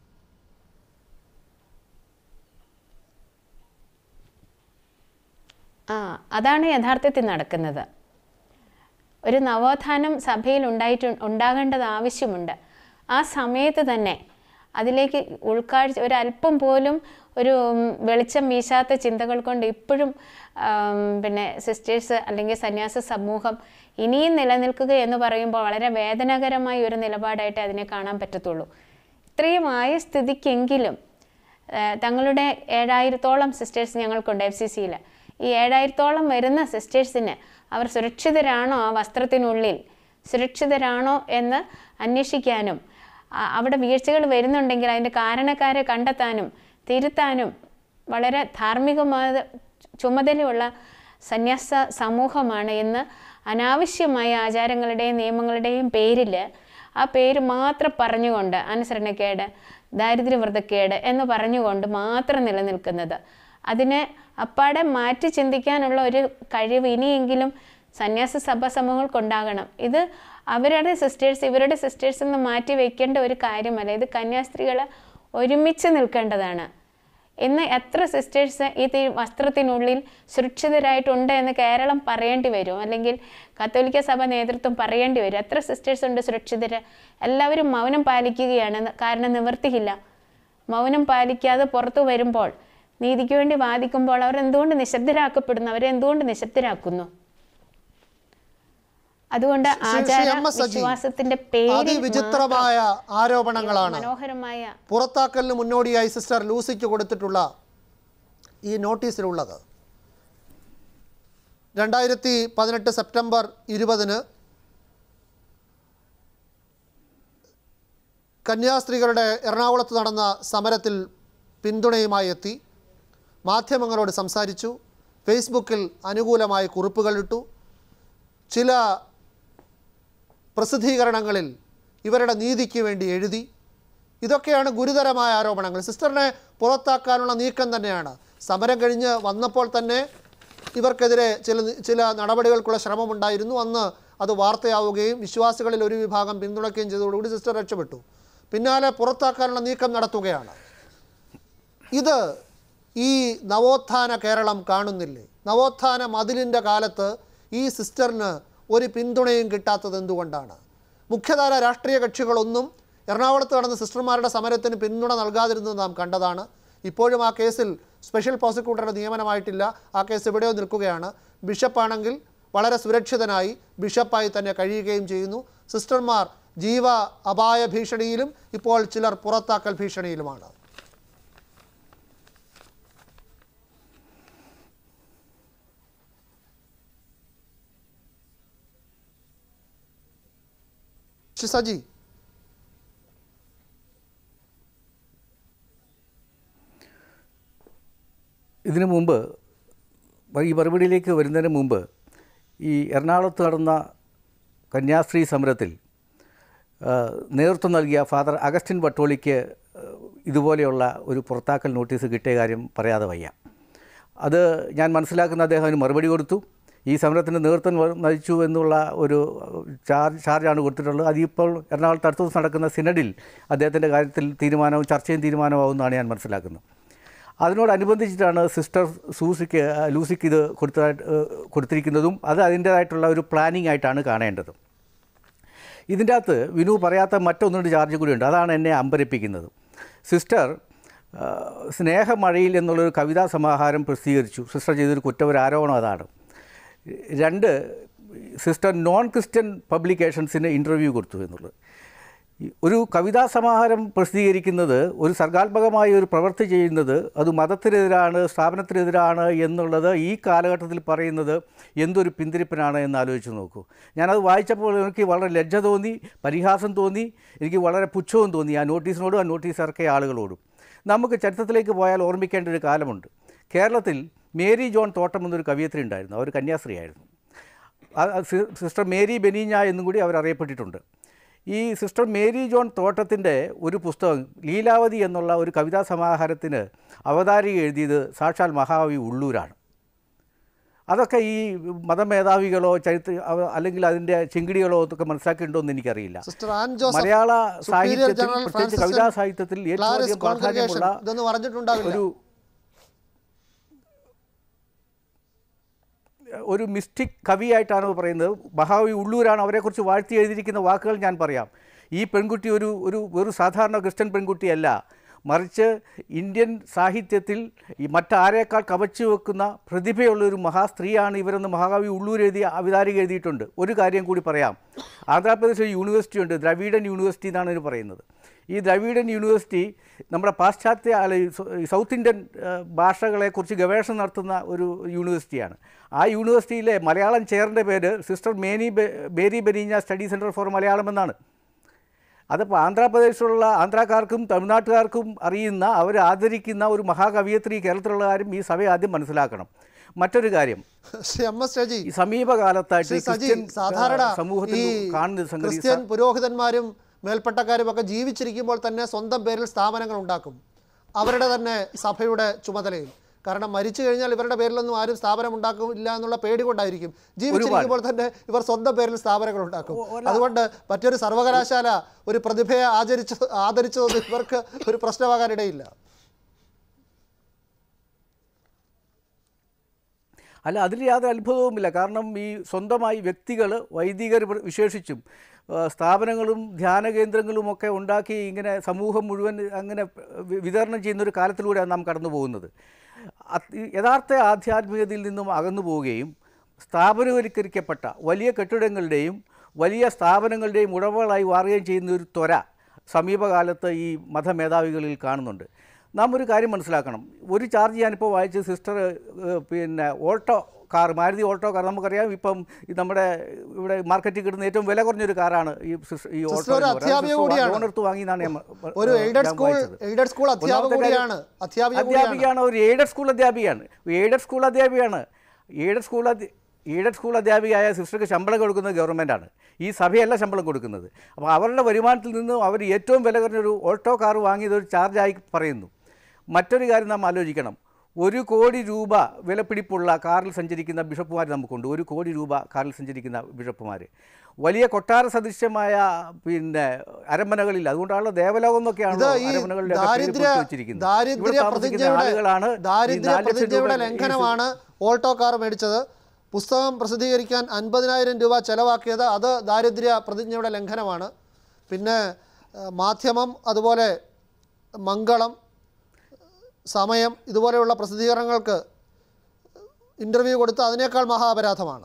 ആ അതാണ് യഥാർത്ഥത്തിൽ നടക്കുന്നത് ഒരു നവോത്ഥാനം സഭയിൽ ഉണ്ടായിട്ട് ഉണ്ടാകേണ്ടത് ആവശ്യമുണ്ട് ആ സമയത്ത് തന്നെ അതിലേക്ക് ഉൾക്കാഴ്ച ഒരല്പം പോലും ഒരു ഉം, വെളിച്ചം വീശാത്ത ചിന്തകൾ കൊണ്ട് ഇപ്പോഴും ആം, പിന്നെ സിസ്റ്റേഴ്സ് അല്ലെങ്കിൽ സന്യാസ സമൂഹം ഇനിയും നിലനിൽക്കുക എന്ന് പറയുമ്പോൾ വളരെ വേദനാകരമായ ഒരു നിലപാടായിട്ട് അതിനെ കാണാൻ പറ്റത്തുള്ളൂ ഇത്രയും ആയ സ്ഥിതിക്കെങ്കിലും ഏഹ് തങ്ങളുടെ ഏഴായിരത്തോളം സിസ്റ്റേഴ്സ് ഞങ്ങൾക്കുണ്ട് എഫ് സി സിയിൽ ഈ ഏഴായിരത്തോളം വരുന്ന സിസ്റ്റേഴ്സിന് അവർ സുരക്ഷിതരാണോ ആ വസ്ത്രത്തിനുള്ളിൽ സുരക്ഷിതരാണോ എന്ന് അന്വേഷിക്കാനും ആ- അവിടെ വീഴ്ചകൾ വരുന്നുണ്ടെങ്കിൽ അതിൻ്റെ കാരണക്കാരെ കണ്ടെത്താനും തിരുത്താനും വളരെ ധാർമ്മികമായ ചുമതലയുള്ള സന്യാസ സമൂഹമാണ് എന്ന് അനാവശ്യമായ ആചാരങ്ങളുടെയും നിയമങ്ങളുടെയും പേരിൽ ആ പേര് മാത്രം പറഞ്ഞുകൊണ്ട് അനുസരണക്കേട് ദാരിദ്ര്യവ്രതക്കേട് എന്ന് പറഞ്ഞുകൊണ്ട് മാത്രം നിലനിൽക്കുന്നത് അതിനെ അപ്പാടെ മാറ്റി ചിന്തിക്കാനുള്ള ഒരു കഴിവ് ഇനിയെങ്കിലും സന്യാസ സഭ സമൂഹങ്ങൾക്കുണ്ടാകണം ഇത് അവരുടെ സിസ്റ്റേഴ്സ് ഇവരുടെ സിസ്റ്റേഴ്സ് എന്ന് മാറ്റി വെക്കേണ്ട ഒരു കാര്യമല്ല ഇത് കന്യാസ്ത്രീകൾ ഒരുമിച്ച് നിൽക്കേണ്ടതാണ് ഇന്ന് എത്ര സിസ്റ്റേഴ്സ് ഈ തി- വസ്ത്രത്തിനുള്ളിൽ സുരക്ഷിതരായിട്ടുണ്ട് എന്ന് കേരളം പറയേണ്ടി വരും അല്ലെങ്കിൽ കത്തോലിക്ക സഭ നേതൃത്വം പറയേണ്ടി വരും എത്ര സിസ്റ്റേഴ്സ് ഉണ്ട് സുരക്ഷിതര് എല്ലാവരും മൗനം പാലിക്കുകയാണ് ന- കാരണം നിവർത്തിയില്ല മൗനം പാലിക്കാതെ പുറത്തു വരുമ്പോൾ നീതിക്ക് വേണ്ടി വാദിക്കുമ്പോൾ അവർ എന്തുകൊണ്ട് നിശബ്ദരാക്കപ്പെടുന്നു അവരെ എന്തുകൊണ്ട് നിശബ്ദരാക്കുന്നു അതുകൊണ്ട്
ശ്രീ- ശ്രീ
ആചാര
എം എസ് സജി,
വിശ്വാസത്തിന്റെ പേരിൽ
അതിവിചിത്രമായ ആരോപണങ്ങളാണ്
മനോഹരമായ
പുറത്താക്കലിന് മുന്നോടിയായി സിസ്റ്റർ ലൂസിക്ക് കൊടുത്തിട്ടുള്ള ഈ നോട്ടീസിലുള്ളത് രണ്ടായിരത്തി പതിനെട്ട് സെപ്റ്റംബർ ഇരുപതിന് കന്യാസ്ത്രീകളുടെ എറണാകുളത്ത് നടന്ന സമരത്തിൽ പിന്തുണയുമായി എത്തി മാധ്യമങ്ങളോട് സംസാരിച്ചു ഫേസ്ബുക്കിൽ അനുകൂലമായ കുറിപ്പുകൾ ഇട്ടു ചില പ്രസിദ്ധീകരണങ്ങളിൽ ഇവരുടെ നീതിക്ക് വേണ്ടി എഴുതി ഇതൊക്കെയാണ് ഗുരുതരമായ ആരോപണങ്ങൾ സിസ്റ്ററിനെ പുറത്താക്കാനുള്ള നീക്കം തന്നെയാണ് സമരം കഴിഞ്ഞ് വന്നപ്പോൾ തന്നെ ഇവർക്കെതിരെ ചില ചില നടപടികൾക്കുള്ള ശ്രമമുണ്ടായിരുന്നു അന്ന് അത് വാർത്തയാവുകയും വിശ്വാസികളിൽ ഒരു വിഭാഗം പിന്തുണയ്ക്കുകയും ചെയ്തതോടുകൂടി സിസ്റ്റർ രക്ഷപ്പെട്ടു പിന്നാലെ പുറത്താക്കാനുള്ള നീക്കം നടത്തുകയാണ് ഇത് ഈ നവോത്ഥാന കേരളം കാണുന്നില്ലേ നവോത്ഥാന മതിലിൻ്റെ കാലത്ത് ഈ സിസ്റ്ററിന് ഒരു പിന്തുണയും കിട്ടാത്തത് എന്തുകൊണ്ടാണ് മുഖ്യധാര രാഷ്ട്രീയ കക്ഷികളൊന്നും എറണാകുളത്ത് നടന്ന സിസ്റ്റർമാരുടെ സമരത്തിന് പിന്തുണ നൽകാതിരുന്നത് നാം കണ്ടതാണ് ഇപ്പോഴും ആ കേസിൽ സ്പെഷ്യൽ പ്രോസിക്യൂട്ടറുടെ നിയമനമായിട്ടില്ല ആ കേസ് എവിടെയോ നിൽക്കുകയാണ് ബിഷപ്പാണെങ്കിൽ വളരെ സുരക്ഷിതനായി ബിഷപ്പായി തന്നെ കഴിയുകയും ചെയ്യുന്നു സിസ്റ്റർമാർ ജീവ അപായ ഭീഷണിയിലും ഇപ്പോൾ ചിലർ പുറത്താക്കൽ ഭീഷണിയിലുമാണ് ശ്രീ സജി
ഇതിനു മുമ്പ് ഈ മറുപടിയിലേക്ക് വരുന്നതിന് മുമ്പ് ഈ എറണാകുളത്ത് നടന്ന കന്യാസ്ത്രീ സമരത്തിൽ ആ, നേതൃത്വം നൽകിയ ഫാദർ അഗസ്റ്റിൻ വട്ടോളിക്ക് ആ, ഇതുപോലെയുള്ള ഒരു പുറത്താക്കൽ നോട്ടീസ് കിട്ടിയ കാര്യം പറയാതെ വയ്യ അത് ഞാൻ മനസ്സിലാക്കുന്ന അദ്ദേഹം അതിന് മറുപടി കൊടുത്തു ഈ സമരത്തിന് നേതൃത്വം വ- നയിച്ചു എന്നുള്ള ഒരു ചാർജ് ചാർജാണ് കൊടുത്തിട്ടുള്ളത് അതിപ്പോൾ എറണാകുളത്ത് അടുത്ത ദിവസം നടക്കുന്ന സിനഡിൽ അദ്ദേഹത്തിൻ്റെ കാര്യത്തിൽ തീരുമാനവും ചർച്ചയും തീരുമാനമാവുമെന്നാണ് ഞാൻ മനസ്സിലാക്കുന്നത് അതിനോടനുബന്ധിച്ചിട്ടാണ് സിസ്റ്റർ സൂസിക്ക് ആ, ലൂസിക്ക് ഇത് കൊടുത്തതായിട്ട് ഏഹ്, കൊടുത്തിരിക്കുന്നതും അത് അതിൻ്റേതായിട്ടുള്ള ഒരു പ്ലാനിംഗ് ആയിട്ടാണ് കാണേണ്ടത് ഇതിൻ്റെ അകത്ത് വിനു പറയാത്ത മറ്റൊന്നുകൊണ്ട് ചാർജ് കൂടിയുണ്ട് അതാണ് എന്നെ അമ്പരപ്പിക്കുന്നത് സിസ്റ്റർ ആ, സ്നേഹമഴയിൽ എന്നുള്ളൊരു കവിതാ സമാഹാരം പ്രസിദ്ധീകരിച്ചു സിസ്റ്റർ ചെയ്തൊരു കുറ്റപരാരോപണം അതാണ് രണ്ട് സിസ്റ്റർ നോൺ ക്രിസ്ത്യൻ പബ്ലിക്കേഷൻസിന് ഇൻ്റർവ്യൂ കൊടുത്തു എന്നുള്ളത് ഈ ഒരു കവിതാ സമാഹാരം പ്രസിദ്ധീകരിക്കുന്നത് ഒരു സർഗാത്മകമായ ഒരു പ്രവൃത്തി ചെയ്യുന്നത് അത് മതത്തിനെതിരാണ് സ്ഥാപനത്തിനെതിരാണ് എന്നുള്ളത് ഈ കാലഘട്ടത്തിൽ പറയുന്നത് എന്തൊരു പിന്തിരിപ്പനാണ് എന്ന് ആലോചിച്ച് നോക്കൂ ഞാനത് വായിച്ചപ്പോൾ എനിക്ക് വളരെ ലജ്ജ തോന്നി പരിഹാസം തോന്നി എനിക്ക് വളരെ പുച്ഛവും തോന്നി ആ നോട്ടീസിനോടും ആ നോട്ടീസ് ഇറക്കിയ ആളുകളോടും നമുക്ക് ചരിത്രത്തിലേക്ക് പോയാൽ ഓർമ്മിക്കേണ്ട ഒരു കാലമുണ്ട് കേരളത്തിൽ മേരി ജോൺ തോട്ടം എന്നൊരു കവിയത്രി ഉണ്ടായിരുന്നു അവർ കന്യാസ്ത്രീയായിരുന്നു ആ- ആ സി- സിസ്റ്റർ മേരി ബെനീഞ്ഞ എന്നും കൂടി അവർ അറിയപ്പെട്ടിട്ടുണ്ട് ഈ സിസ്റ്റർ മേരി ജോൺ തോട്ടത്തിൻ്റെ ഒരു പുസ്തകം ലീലാവതി എന്നുള്ള ഒരു കവിതാ സമാഹാരത്തിന് അവതാരിക എഴുതിയത് സാക്ഷാൽ മഹാകവി ഉള്ളൂരാണ് അതൊക്കെ ഈ മതമേധാവികളോ ചരിത്ര അവ- അല്ലെങ്കിൽ അതിൻ്റെ ചിങ്കിടികളോ ഒക്കെ മനസ്സിലാക്കിയിട്ടുണ്ടോ എന്ന് എനിക്കറിയില്ല
sister Ann Joseph
Malayala
superior
സാഹിത്യത്തിൽ
ജനറൽ
പ്രത്യേകിച്ച്
ഫ്രാൻസിസ്
കവിതാ സാഹിത്യത്തിൽ ഏറ്റവും
ക്ലാരിസ്
അധികം
കോൺഗ്രിഗേഷൻ
പ്രാധാന്യമുള്ള
ഇതൊന്നും പറഞ്ഞിട്ടുണ്ടാവില്ല
ഒരു ഒരു മിസ്റ്റിക് കവിയായിട്ടാണ് പറയുന്നത് മഹാകവി ഉള്ളൂരാണ് അവരെക്കുറിച്ച് വാഴ്ത്തി എഴുതിയിരിക്കുന്ന വാക്കുകൾ ഞാൻ പറയാം ഈ പെൺകുട്ടി ഒരു ഒരു ഒരു സാധാരണ ക്രിസ്ത്യൻ പെൺകുട്ടിയല്ല മറിച്ച് ഇന്ത്യൻ സാഹിത്യത്തിൽ ഈ മറ്റാരേക്കാൾ കവച്ചു വെക്കുന്ന പ്രതിഭയുള്ള ഒരു മഹാസ്ത്രീയാണ് ഇവരെന്ന് മഹാകവി ഉള്ളൂർ എഴുതി അവതാരിക എഴുതിയിട്ടുണ്ട് ഒരു കാര്യം കൂടി പറയാം ആന്ധ്രാപ്രദേശ് ഒരു യൂണിവേഴ്സിറ്റി ഉണ്ട് ദ്രവീഡൻ യൂണിവേഴ്സിറ്റി എന്നാണ് ഇതിന് പറയുന്നത് ഈ ദ്രവീഡൻ യൂണിവേഴ്സിറ്റി നമ്മുടെ പാശ്ചാത്യ അല്ല ഈ സൗ- ഈ സൗത്ത് ഇന്ത്യൻ ഏഹ്, ഭാഷകളെക്കുറിച്ച് ഗവേഷണം നടത്തുന്ന ഒരു യൂണിവേഴ്സിറ്റിയാണ് ആ യൂണിവേഴ്സിറ്റിയിലെ മലയാളം ചെയറിൻ്റെ പേര് സിസ്റ്റർ മേനി ബെ- Mary Benigna study centre for Malayalam എന്നാണ് അതിപ്പോൾ ആന്ധ്രാപ്രദേശിലുള്ള ആന്ധ്രാക്കാർക്കും തമിഴ്നാട്ടുകാർക്കും അറിയുന്ന അവർ ആദരിക്കുന്ന ഒരു മഹാകവിയത്രി കേരളത്തിലുള്ള കാര്യം ഈ സഭ ആദ്യം മനസ്സിലാക്കണം മറ്റൊരു കാര്യം
ശ്രീ എം എസ് രജി
ഈ സമീപകാലത്തായിട്ട്
ശ്രീ
ഈ
സജി
ക്രിസ്ത്യൻ
സാധാരണ
ആ, സമൂഹത്തിൽ
ഈ
കാണുന്ന സംഗതി
ക്രിസ്ത്യൻ പുരോഹിതന്മാരും മേൽപ്പട്ടക്കാരും ഒക്കെ ജീവിച്ചിരിക്കുമ്പോൾ തന്നെ സ്വന്തം പേരിൽ സ്ഥാപനങ്ങൾ ഉണ്ടാക്കും അവരുടെ തന്നെ സഭയുടെ ചുമതലയിൽ കാരണം മരിച്ചു കഴിഞ്ഞാൽ ഇവരുടെ പേരിലൊന്നും ആരും സ്ഥാപനം ഉണ്ടാക്കില്ല എന്നുള്ള പേടി കൊണ്ടായിരിക്കും ജീവിച്ചിരിക്കുമ്പോൾ തന്നെ ഇവർ സ്വന്തം പേരിൽ സ്ഥാപനങ്ങൾ ഉണ്ടാക്കും അതുകൊണ്ട് മറ്റൊരു സർവകലാശാല ഒരു പ്രതിഭയെ ആചരിച്ചു ആദരിച്ചതൊന്നും ഇവർക്ക് ഒരു പ്രശ്നമാകാനിടയില്ല
അല്ല അതിൽ യാതൊരു അത്ഭുതവുമില്ല കാരണം ഈ സ്വന്തമായി വ്യക്തികൾ വൈദികർ പ്ര- വിശേഷിച്ചും ആ, സ്ഥാപനങ്ങളും ധ്യാന കേന്ദ്രങ്ങളുമൊക്കെ ഉണ്ടാക്കി ഇങ്ങനെ സമൂഹം മുഴുവൻ അങ്ങനെ വി- വിതരണം ചെയ്യുന്ന ഒരു കാലത്തിലൂടെയാണ് നാം കടന്നു പോകുന്നത് അത് ഈ യഥാർത്ഥ ആധ്യാത്മികതയിൽ നിന്നും അകന്നു പോവുകയും സ്ഥാപനവൽക്കരിക്കപ്പെട്ട വലിയ കെട്ടിടങ്ങളുടെയും വലിയ സ്ഥാപനങ്ങളുടെയും ഉടമകളായി മാറുകയും ചെയ്യുന്ന ഒരു ത്വര സമീപകാലത്ത് ഈ മതമേധാവികളിൽ കാണുന്നുണ്ട് നാം ഒരു കാര്യം മനസ്സിലാക്കണം ഒരു ചാർജ് ഞാനിപ്പോൾ വായിച്ച സിസ്റ്റർ ഏഹ്, പിന്നെ auto car Maruti auto car നമുക്കറിയാം ഇപ്പം ഈ നമ്മുടെ ഇവിടെ മാർക്കറ്റിൽ കിട്ടുന്ന ഏറ്റവും വില കുറഞ്ഞൊരു കാറാണ് ഈ സിസ്റ്റർ ഈ ഓട്ടോ
സിസ്റ്റർ ഒരു
എന്ന് പറയുന്നത്.
അധ്യാപിക
സിസ്റ്റർ
കൂടിയാണ്.
ലോൺ എടുത്ത് വാങ്ങിയെന്നാണ് ഞാൻ മ-
ഒരു
ഏഹ്,
എയ്ഡഡ്
ഞാൻ
സ്കൂൾ
വായിച്ചത്.
എയ്ഡഡ് സ്കൂൾ അധ്യാപക
ഒന്നാമത്തെ കാര്യം-
കൂടിയാണ് അധ്യാപിക കൂടിയാണ്
അധ്യാപികയാണ് ഒരു എയ്ഡഡ് സ്കൂൾ അധ്യാപികയാണ് എയ്ഡഡ് സ്കൂൾ അധ്യാപികയാണ് എയ്ഡഡ് സ്കൂൾ അധ്യ എയ്ഡഡ് സ്കൂൾ അധ്യാപികയായ സിസ്റ്റർക്ക് ശമ്പളം കൊടുക്കുന്നത് ഗവൺമെൻറ്റാണ് ഈ സഭയല്ല ശമ്പളം കൊടുക്കുന്നത് അപ്പോൾ അവരുടെ വരുമാനത്തിൽ നിന്നും അവർ ഏറ്റവും വില കുറഞ്ഞൊരു ഓട്ടോ കാർ വാങ്ങിയത് ഒരു ചാർജായി പറയുന്നു മറ്റൊരു കാര്യം നാം ആലോചിക്കണം ഒരു കോടി രൂപ വിലപിടിപ്പുള്ള കാറിൽ സഞ്ചരിക്കുന്ന ബിഷപ്പുമാർ നമുക്കുണ്ട് ഒരു കോടി രൂപ കാറിൽ സഞ്ചരിക്കുന്ന ബിഷപ്പുമാർ വലിയ കൊട്ടാര സദൃശ്യമായ പിന്നെ അരമനകളിൽ അതുകൊണ്ടാണല്ലോ ദേവലോകം
ഇത്
എന്നൊക്കെയാണല്ലോ
ഈ
അരമനകളുടെ ഒക്കെ പേര്
ദാരിദ്ര്യ
കൊടുത്തു വെച്ചിരിക്കുന്നത്. ഇവിടെ
ദാരിദ്ര്യ
താമസിക്കുന്ന
പ്രതിജ്ഞയുടെ
ആളുകളാണ് ഈ
ദാരിദ്ര്യ
നാല് ലക്ഷം
പ്രതിജ്ഞയുടെ
രൂപ ഈ
ലംഘനമാണ് ഓൾട്ടോ കാർ മേടിച്ചത് പുസ്തകം പ്രസിദ്ധീകരിക്കാൻ അൻപതിനായിരം രൂപ ചെലവാക്കിയത് അത് ദാരിദ്ര്യ പ്രതിജ്ഞയുടെ ലംഘനമാണ് പിന്നെ ഏഹ്, മാധ്യമം അതുപോലെ മംഗളം സമയം ഇതുപോലെയുള്ള പ്രസിദ്ധീകരണങ്ങൾക്ക് ഇൻ്റർവ്യൂ കൊടുത്ത് അതിനേക്കാൾ മഹാപരാധമാണ്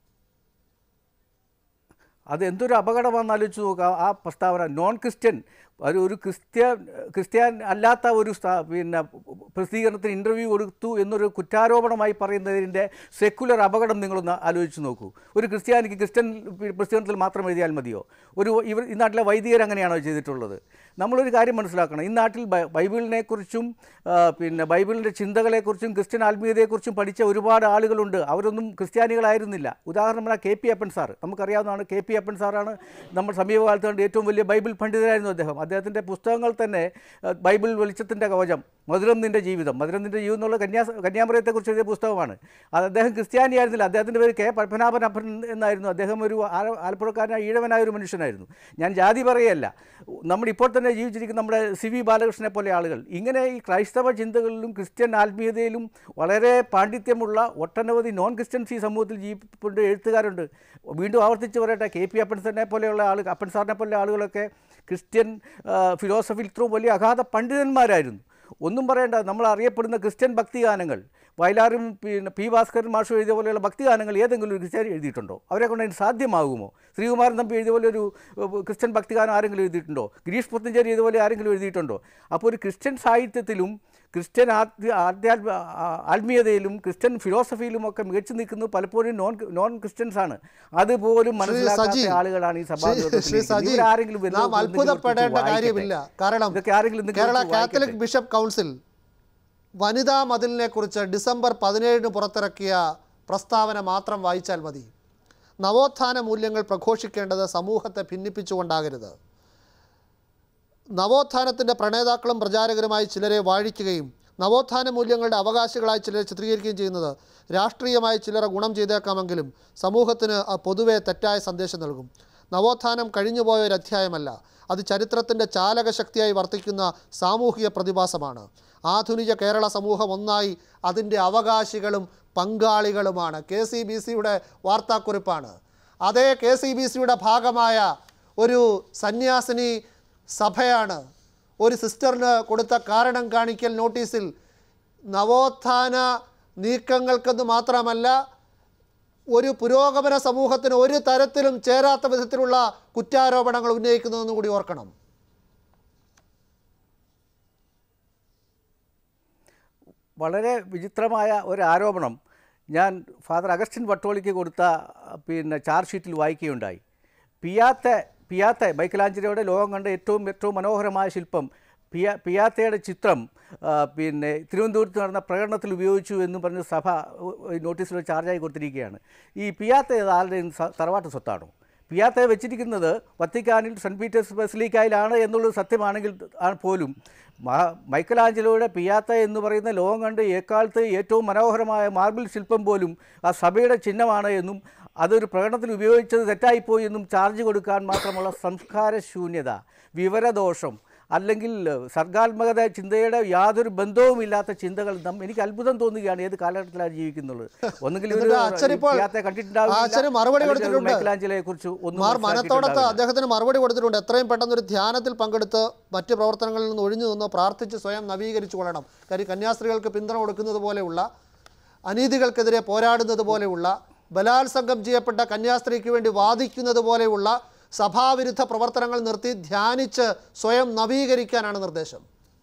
അത് എന്തൊരു അപകടമാണെന്ന് ആലോചിച്ച് നോക്കുക ആ പ്രസ്താവന നോൺ ക്രിസ്ത്യൻ ഒരു ഒരു ക്രിസ്ത്യൻ ക്രിസ്ത്യാൻ അല്ലാത്ത ഒരു സ്ഥാ- പിന്നെ പ്രസിദ്ധീകരണത്തിന് ഇൻ്റർവ്യൂ കൊടുത്തു എന്നൊരു കുറ്റാരോപണമായി പറയുന്നതിൻ്റെ സെക്കുലർ അപകടം നിങ്ങളൊന്ന് ആലോചിച്ച് നോക്കൂ ഒരു ക്രിസ്ത്യാനിക്ക് ക്രിസ്ത്യൻ പ്രസിദ്ധീകരണത്തിൽ മാത്രം എഴുതിയാൽ മതിയോ ഒരു ഇവർ ഈ നാട്ടിലെ വൈദികർ അങ്ങനെയാണോ ചെയ്തിട്ടുള്ളത് നമ്മളൊരു കാര്യം മനസ്സിലാക്കണം ഈ നാട്ടിൽ ബൈ- ബൈബിളിനെക്കുറിച്ചും ആ, പിന്നെ ബൈബിളിൻ്റെ ചിന്തകളെക്കുറിച്ചും ക്രിസ്ത്യൻ ആത്മീയതയെക്കുറിച്ചും പഠിച്ച ഒരുപാട് ആളുകളുണ്ട് അവരൊന്നും ക്രിസ്ത്യാനികളായിരുന്നില്ല ഉദാഹരണത്തിന് കെ പി അപ്പൻ സാർ നമുക്കറിയാവുന്നതാണ് കെ പി അപ്പൻ സാറാണ് നമ്മൾ സമീപകാലത്ത് കണ്ട ഏറ്റവും വലിയ ബൈബിൾ പണ്ഡിതരായിരുന്നു അദ്ദേഹം അദ്ദേഹത്തിൻ്റെ പുസ്തകങ്ങൾ തന്നെ ആ, ബൈബിൾ വെളിച്ചത്തിൻ്റെ കവചം മധുരം നിൻ്റെ ജീവിതം മധുരം നിൻ്റെ ജീവിതം എന്നുള്ള കന്യാ കന്യാമറയത്തെക്കുറിച്ച് എഴുതിയ പുസ്തകമാണ് അത് അദ്ദേഹം ക്രിസ്ത്യാനിയായിരുന്നില്ല അദ്ദേഹത്തിൻ്റെ പേര് കെ പത്മനാഭൻ അപ്പൻ എന്നായിരുന്നു അദ്ദേഹം ഒരു ആല- ആലപ്പുഴക്കാരനായ ഈഴവനായ ഒരു മനുഷ്യനായിരുന്നു ഞാൻ ജാതി പറയല്ല നമ്മൾ ഇപ്പോൾ തന്നെ ജീവിച്ചിരിക്കുന്ന നമ്മുടെ സി വി ബാലകൃഷ്ണനെ പോലെ ആളുകൾ ഇങ്ങനെ ഈ ക്രൈസ്തവ ചിന്തകളിലും ക്രിസ്ത്യൻ ആത്മീയതയിലും വളരെ പാണ്ഡിത്യമുള്ള ഒട്ടനവധി നോൺ ക്രിസ്ത്യൻസ് ഈ സമൂഹത്തിൽ ജീവിപ്പുണ്ട് എഴുത്തുകാരുണ്ട് വീണ്ടും ആവർത്തിച്ച് പറയട്ടെ കെ പി അപ്പൻസനെ പോലെയുള്ള ആളുകൾ അപ്പൻ സാറിനെ പോലെയുള്ള ആളുകളൊക്കെ ക്രിസ്ത്യൻ ഫിലോസഫിയിൽ ഇത്രയും വലിയ അഗാധ പണ്ഡിതന്മാരായിരുന്നു ഒന്നും പറയേണ്ട നമ്മൾ അറിയപ്പെടുന്ന ക്രിസ്ത്യൻ ഭക്തിഗാനങ്ങൾ വയലാറും പിന്നെ പി ഭാസ്കരൻ മാഷു എഴുതിയ പോലെയുള്ള ഭക്തിഗാനങ്ങൾ ഏതെങ്കിലും ഒരു ക്രിസ്ത്യാനി എഴുതിയിട്ടുണ്ടോ അവരെ കൊണ്ട് അതിന് സാധ്യമാകുമോ ശ്രീകുമാരൻ തമ്പി എഴുതിയ പോലെ ഒരു ഏഹ്, ക്രിസ്ത്യൻ ഭക്തിഗാനം ആരെങ്കിലും എഴുതിയിട്ടുണ്ടോ ഗിരീഷ് പുത്തഞ്ചേരി എഴുതിയ പോലെ ആരെങ്കിലും എഴുതിയിട്ടുണ്ടോ അപ്പോൾ ഒരു ക്രിസ്ത്യൻ സാഹിത്യത്തിലും ക്രിസ്ത്യൻ ആധ്യ ആധ്യാത്മ ആ- ആത്മീയതയിലും ക്രിസ്ത്യൻ ഫിലോസഫിയിലും ഒക്കെ മികച്ചു നിൽക്കുന്നത് പലപ്പോഴും നോൺ നോൺ ക്രിസ്ത്യൻസ് ആണ് അതുപോലും
ശ്രീ
മനസ്സിലാക്കാത്ത
സജി
ആളുകളാണ് ഈ
ശ്രീ-
സഭാ
ശ്രീ സജി
ഇവരാരെങ്കിലും വല്ലതും
നാം
എന്തെങ്കിലും
അത്ഭുതപ്പെടേണ്ട
കുറിച്ച്
കാര്യമില്ല
വായിക്കട്ടെ.
കാരണം
ഇതൊക്കെ ആരെങ്കിലും എന്തെങ്കിലും
കേരള
കുറിച്ച്
കാത്തലിക്
വായിക്കട്ടെ.
ബിഷപ്പ് കൗൺസിൽ വനിതാ മതിലിനെ കുറിച്ച് ഡിസംബർ പതിനേഴിന് പുറത്തിറക്കിയ പ്രസ്താവന മാത്രം വായിച്ചാൽ മതി നവോത്ഥാന മൂല്യങ്ങൾ പ്രഘോഷിക്കേണ്ടത് സമൂഹത്തെ ഭിന്നിപ്പിച്ചുകൊണ്ടാകരുത് നവോത്ഥാനത്തിൻ്റെ പ്രണേതാക്കളും പ്രചാരകരുമായി ചിലരെ വാഴിക്കുകയും നവോത്ഥാന മൂല്യങ്ങളുടെ അവകാശികളായി ചിലരെ ചിത്രീകരിക്കുകയും ചെയ്യുന്നത് രാഷ്ട്രീയമായി ചിലരെ ഗുണം ചെയ്തേക്കാമെങ്കിലും സമൂഹത്തിന് അത് പൊതുവെ തെറ്റായ സന്ദേശം നൽകും നവോത്ഥാനം കഴിഞ്ഞുപോയ ഒരു അധ്യായമല്ല അത് ചരിത്രത്തിൻ്റെ ചാലകശക്തിയായി വർത്തിക്കുന്ന സാമൂഹിക പ്രതിഭാസമാണ് ആധുനിക കേരള സമൂഹം ഒന്നായി അതിൻ്റെ അവകാശികളും പങ്കാളികളുമാണ് കെ സി ബി സിയുടെ വാർത്താക്കുറിപ്പാണ് അതേ കെ സി ബി സിയുടെ ഭാഗമായ ഒരു സന്യാസിനി സഭയാണ് ഒരു സിസ്റ്ററിന് കൊടുത്ത കാരണം കാണിക്കൽ നോട്ടീസിൽ നവോത്ഥാന നീക്കങ്ങൾക്കെന്ന് മാത്രമല്ല ഒരു പുരോഗമന സമൂഹത്തിന് ഒരു തരത്തിലും ചേരാത്ത വിധത്തിലുള്ള കുറ്റാരോപണങ്ങൾ ഉന്നയിക്കുന്നതെന്ന് കൂടി ഓർക്കണം
വളരെ വിചിത്രമായ ഒരു ആരോപണം ഞാൻ ഫാദർ അഗസ്റ്റിൻ വട്ടോളിക്ക് കൊടുത്ത പിന്നെ ചാർജ് ഷീറ്റിൽ വായിക്കുകയുണ്ടായി പിയാത്ത പിയാത്ത മൈക്കലാഞ്ചലോയുടെ ലോകം കണ്ട ഏറ്റവും ഏറ്റവും മനോഹരമായ ശില്പം പിയ പിയാത്തയുടെ ചിത്രം ആ, പിന്നെ തിരുവനന്തപുരത്ത് നടന്ന പ്രകടനത്തിൽ ഉപയോഗിച്ചു എന്ന് പറഞ്ഞ് സഭ ഉ- നോട്ടീസിൽ ഒരു ചാർജായി കൊടുത്തിരിക്കുകയാണ് ഈ പിയാത്ത ഏത് ആരുടെയും സ- തറവാട്ട് സ്വത്താണോ പിയാത്തയെ വെച്ചിരിക്കുന്നത് വത്തിക്കാനിൽ സെൻറ്റ് പീറ്റേഴ്സ് ബസിലിക്കായിലാണ് എന്നുള്ളത് സത്യമാണെങ്കിൽ ആ പോലും മ- മൈക്കലാഞ്ചലോയുടെ പിയാത്ത എന്ന് പറയുന്ന ലോകം കണ്ട് എക്കാലത്ത് ഏറ്റവും മനോഹരമായ മാർബിൾ ശില്പം പോലും ആ സഭയുടെ ചിഹ്നമാണ് എന്നും അതൊരു പ്രകടനത്തിൽ ഉപയോഗിച്ചത് തെറ്റായിപ്പോയി എന്നും ചാർജ് കൊടുക്കാൻ മാത്രമുള്ള സംസ്കാര ശൂന്യത വിവരദോഷം അല്ലെങ്കിൽ സർഗാത്മകത ചിന്തയുടെ യാതൊരു ബന്ധവുമില്ലാത്ത ചിന്തകൾ നം- എനിക്ക് അത്ഭുതം തോന്നുകയാണ് ഏത് കാലഘട്ടത്തിലാണ് ജീവിക്കുന്നത് ഒന്നുകിൽ ഇവര്
എന്നിട്ട് അച്ഛൻ ഇപ്പോൾ-
പിയാത്തയെ കണ്ടിട്ടുണ്ടാവില്ല,
ആ അച്ഛന് മറുപടി
അല്ലെങ്കിൽ
കൊടുത്തിട്ടുണ്ട്.
മൈക്കലാഞ്ചലോയെ കുറിച്ച് ഒന്നും
മാർ മനത്തോടത്ത്
മനസ്സിലാക്കിയിട്ടുണ്ടാവില്ല.
അദ്ദേഹത്തിന് മറുപടി കൊടുത്തിട്ടുണ്ട് എത്രയും പെട്ടെന്ന് ഒരു ധ്യാനത്തിൽ പങ്കെടുത്ത് മറ്റ് പ്രവർത്തനങ്ങളിൽ നിന്ന് ഒഴിഞ്ഞു നിന്ന് പ്രാർത്ഥിച്ച് സ്വയം നവീകരിച്ചു കൊള്ളണം കാര്യം കന്യാസ്ത്രീകൾക്ക് പിന്തുണ കൊടുക്കുന്നത് പോലെയുള്ള അനീതികൾക്കെതിരെ പോരാടുന്നത് പോലെയുള്ള ബലാത്സംഗം ചെയ്യപ്പെട്ട കന്യാസ്ത്രീക്ക് വേണ്ടി വാദിക്കുന്നത് പോലെയുള്ള സഭാവിരുദ്ധ പ്രവർത്തനങ്ങൾ നിർത്തി ധ്യാനിച്ച് സ്വയം നവീകരിക്കാനാണ് നിർദ്ദേശം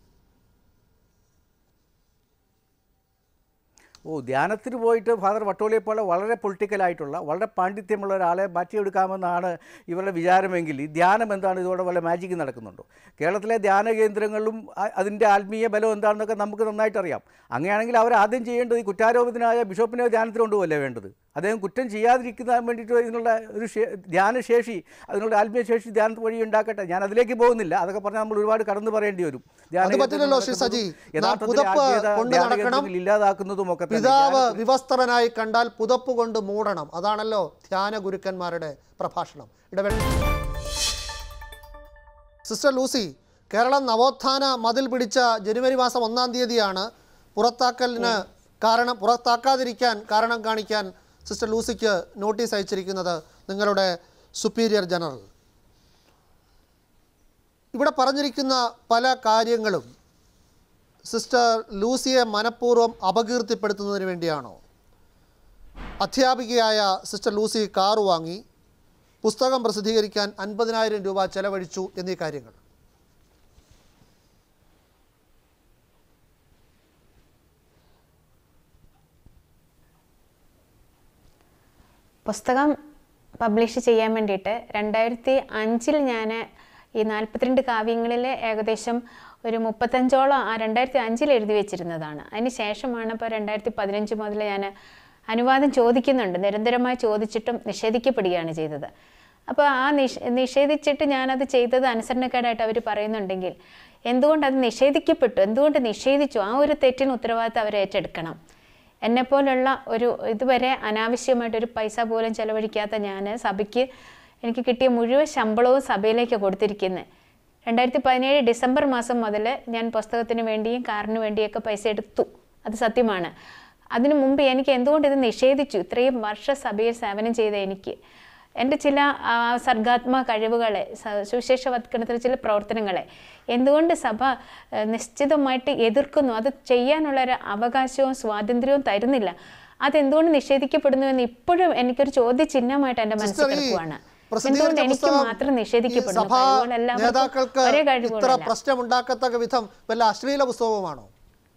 ഓ ധ്യാനത്തിന് പോയിട്ട് ഫാദർ വട്ടോളിയെ പോലെ വളരെ പൊളിറ്റിക്കലായിട്ടുള്ള വളരെ പാണ്ഡിത്യമുള്ള ഒരാളെ മാറ്റിയെടുക്കാമെന്നാണ് ഇവരുടെ വിചാരമെങ്കിൽ ഈ ധ്യാനം എന്താണ് ഇതോടെ വല്ല മാജിക്ക് നടക്കുന്നുണ്ടോ കേരളത്തിലെ ധ്യാന കേന്ദ്രങ്ങളും അ- അതിൻ്റെ ആത്മീയ ബലം എന്താണെന്നൊക്കെ നമുക്ക് നന്നായിട്ട് അറിയാം അങ്ങനെയാണെങ്കിൽ അവർ ആദ്യം ചെയ്യേണ്ടത് ഈ കുറ്റാരോപിതനായ ബിഷപ്പിനെ ധ്യാനത്തിന് കൊണ്ടുപോകല്ലേ വേണ്ടത് അദ്ദേഹം കുറ്റം ചെയ്യാതിരിക്കാൻ വേണ്ടിയിട്ട് ഇതിനുള്ള ഒരു ശേ- ധ്യാനശേഷി അതിനുള്ള ആത്മീയ ശേഷി ധ്യാനത്ത് വഴി ഉണ്ടാക്കട്ടെ ഞാൻ അതിലേക്ക് പോകുന്നില്ല അതൊക്കെ പറഞ്ഞാൽ നമ്മൾ ഒരുപാട് കടന്നു പറയേണ്ടി വരും ധ്യാന
അത് പറ്റില്ലല്ലോ ശ്രീ
കേന്ദ്രത്തിൽ
സജി.
നടക്കുന്നതും
നാം
യഥാർത്ഥത്തിൽ
പുതപ്പ്
ആത്മീയത
കൊണ്ട്
ധ്യാന
നടക്കണം.
കേന്ദ്രങ്ങളിൽ ഇല്ലാതാക്കുന്നതും ഒക്കെ തന്നെ
പിതാവ്
ധ്യാനത്തിൽ-
വിവസ്ത്രനായി കണ്ടാൽ പുതപ്പ് കൊണ്ട് മൂടണം അതാണല്ലോ ധ്യാന ഗുരുക്കന്മാരുടെ പ്രഭാഷണം ഇടവേള സിസ്റ്റർ ലൂസി കേരളം നവോത്ഥാന മതിൽ പിടിച്ച ജനുവരി മാസം ഒന്നാം തീയതിയാണ് പുറത്താക്കലിന് കാരണം പുറത്താക്കാതിരിക്കാൻ കാരണം കാണിക്കാൻ സിസ്റ്റർ ലൂസിക്ക് നോട്ടീസ് അയച്ചിരിക്കുന്നത് നിങ്ങളുടെ സുപ്പീരിയർ ജനറൽ ഇവിടെ പറഞ്ഞിരിക്കുന്ന പല കാര്യങ്ങളും സിസ്റ്റർ ലൂസിയെ മനഃപൂർവ്വം അപകീർത്തിപ്പെടുത്തുന്നതിന് വേണ്ടിയാണോ അധ്യാപികയായ സിസ്റ്റർ ലൂസി കാറ് വാങ്ങി പുസ്തകം പ്രസിദ്ധീകരിക്കാൻ അൻപതിനായിരം രൂപ ചെലവഴിച്ചു എന്നീ കാര്യങ്ങൾ
പുസ്തകം പബ്ലിഷ് ചെയ്യാൻ വേണ്ടിയിട്ട് രണ്ടായിരത്തി അഞ്ചിൽ ഞാൻ ഈ നാൽപ്പത്തിരണ്ട് കാവ്യങ്ങളിൽ ഏകദേശം ഒരു മുപ്പത്തഞ്ചോളം ആ രണ്ടായിരത്തി അഞ്ചിൽ എഴുതി വെച്ചിരുന്നതാണ് അതിന് ശേഷമാണ് ഇപ്പോൾ രണ്ടായിരത്തി പതിനഞ്ച് മുതൽ ഞാൻ അനുവാദം ചോദിക്കുന്നുണ്ട് നിരന്തരമായി ചോദിച്ചിട്ടും നിഷേധിക്കപ്പെടുകയാണ് ചെയ്തത് അപ്പോൾ ആ നിഷ നിഷേധിച്ചിട്ട് ഞാനത് ചെയ്തത് അനുസരണക്കേടായിട്ട് അവർ പറയുന്നുണ്ടെങ്കിൽ എന്തുകൊണ്ട് അത് നിഷേധിക്കപ്പെട്ടു എന്തുകൊണ്ട് നിഷേധിച്ചു ആ ഒരു തെറ്റിന് ഉത്തരവാദിത്തം അവർ ഏറ്റെടുക്കണം എന്നെപ്പോലുള്ള ഒരു ഇതുവരെ അനാവശ്യമായിട്ട് ഒരു പൈസ പോലും ചെലവഴിക്കാത്ത ഞാൻ സഭയ്ക്ക് എനിക്ക് കിട്ടിയ മുഴുവൻ ശമ്പളവും സഭയിലേക്ക് കൊടുത്തിരിക്കുന്നത് രണ്ടായിരത്തി പതിനേഴ് ഡിസംബർ മാസം മുതൽ ഞാൻ പുസ്തകത്തിന് വേണ്ടിയും കാറിന് വേണ്ടിയൊക്കെ പൈസ എടുത്തു അത് സത്യമാണ് അതിനു മുമ്പ് എനിക്ക് എന്തുകൊണ്ട് ഇത് നിഷേധിച്ചു ഇത്രയും വർഷ സഭയിൽ സേവനം ചെയ്ത എനിക്ക് എൻ്റെ ചില ആ, സർഗാത്മക കഴിവുകളെ സ- സുവിശേഷവത്കരണത്തിലെ ചില പ്രവർത്തനങ്ങളെ എന്തുകൊണ്ട് സഭ ആ, നിശ്ചിതമായിട്ട് എതിർക്കുന്നു അത് ചെയ്യാനുള്ള ഒരു അവകാശവും സ്വാതന്ത്ര്യവും തരുന്നില്ല അതെന്തുകൊണ്ട് നിഷേധിക്കപ്പെടുന്നു എന്ന് ഇപ്പോഴും എനിക്കൊരു ചോദ്യചിഹ്നമായിട്ട് എൻ്റെ മനസ്സിൽ
സിസ്റ്റർ ഈ
കിടക്കുവാണ് എന്തുകൊണ്ട്
പ്രസിദ്ധീകരിച്ച
എനിക്ക്
പുസ്തകം
മാത്രം
ഈ
നിഷേധിക്കപ്പെടുന്നു
സഭാ
കഴിവുകൾ എല്ലാവർക്കും
നേതാക്കൾക്ക്
ഒരേ
ഇത്ര
കഴിവുകളല്ല
പ്രശ്നമുണ്ടാക്കത്തക്ക വിധം വല്ല അശ്ലീല പുസ്തകവുമാണോ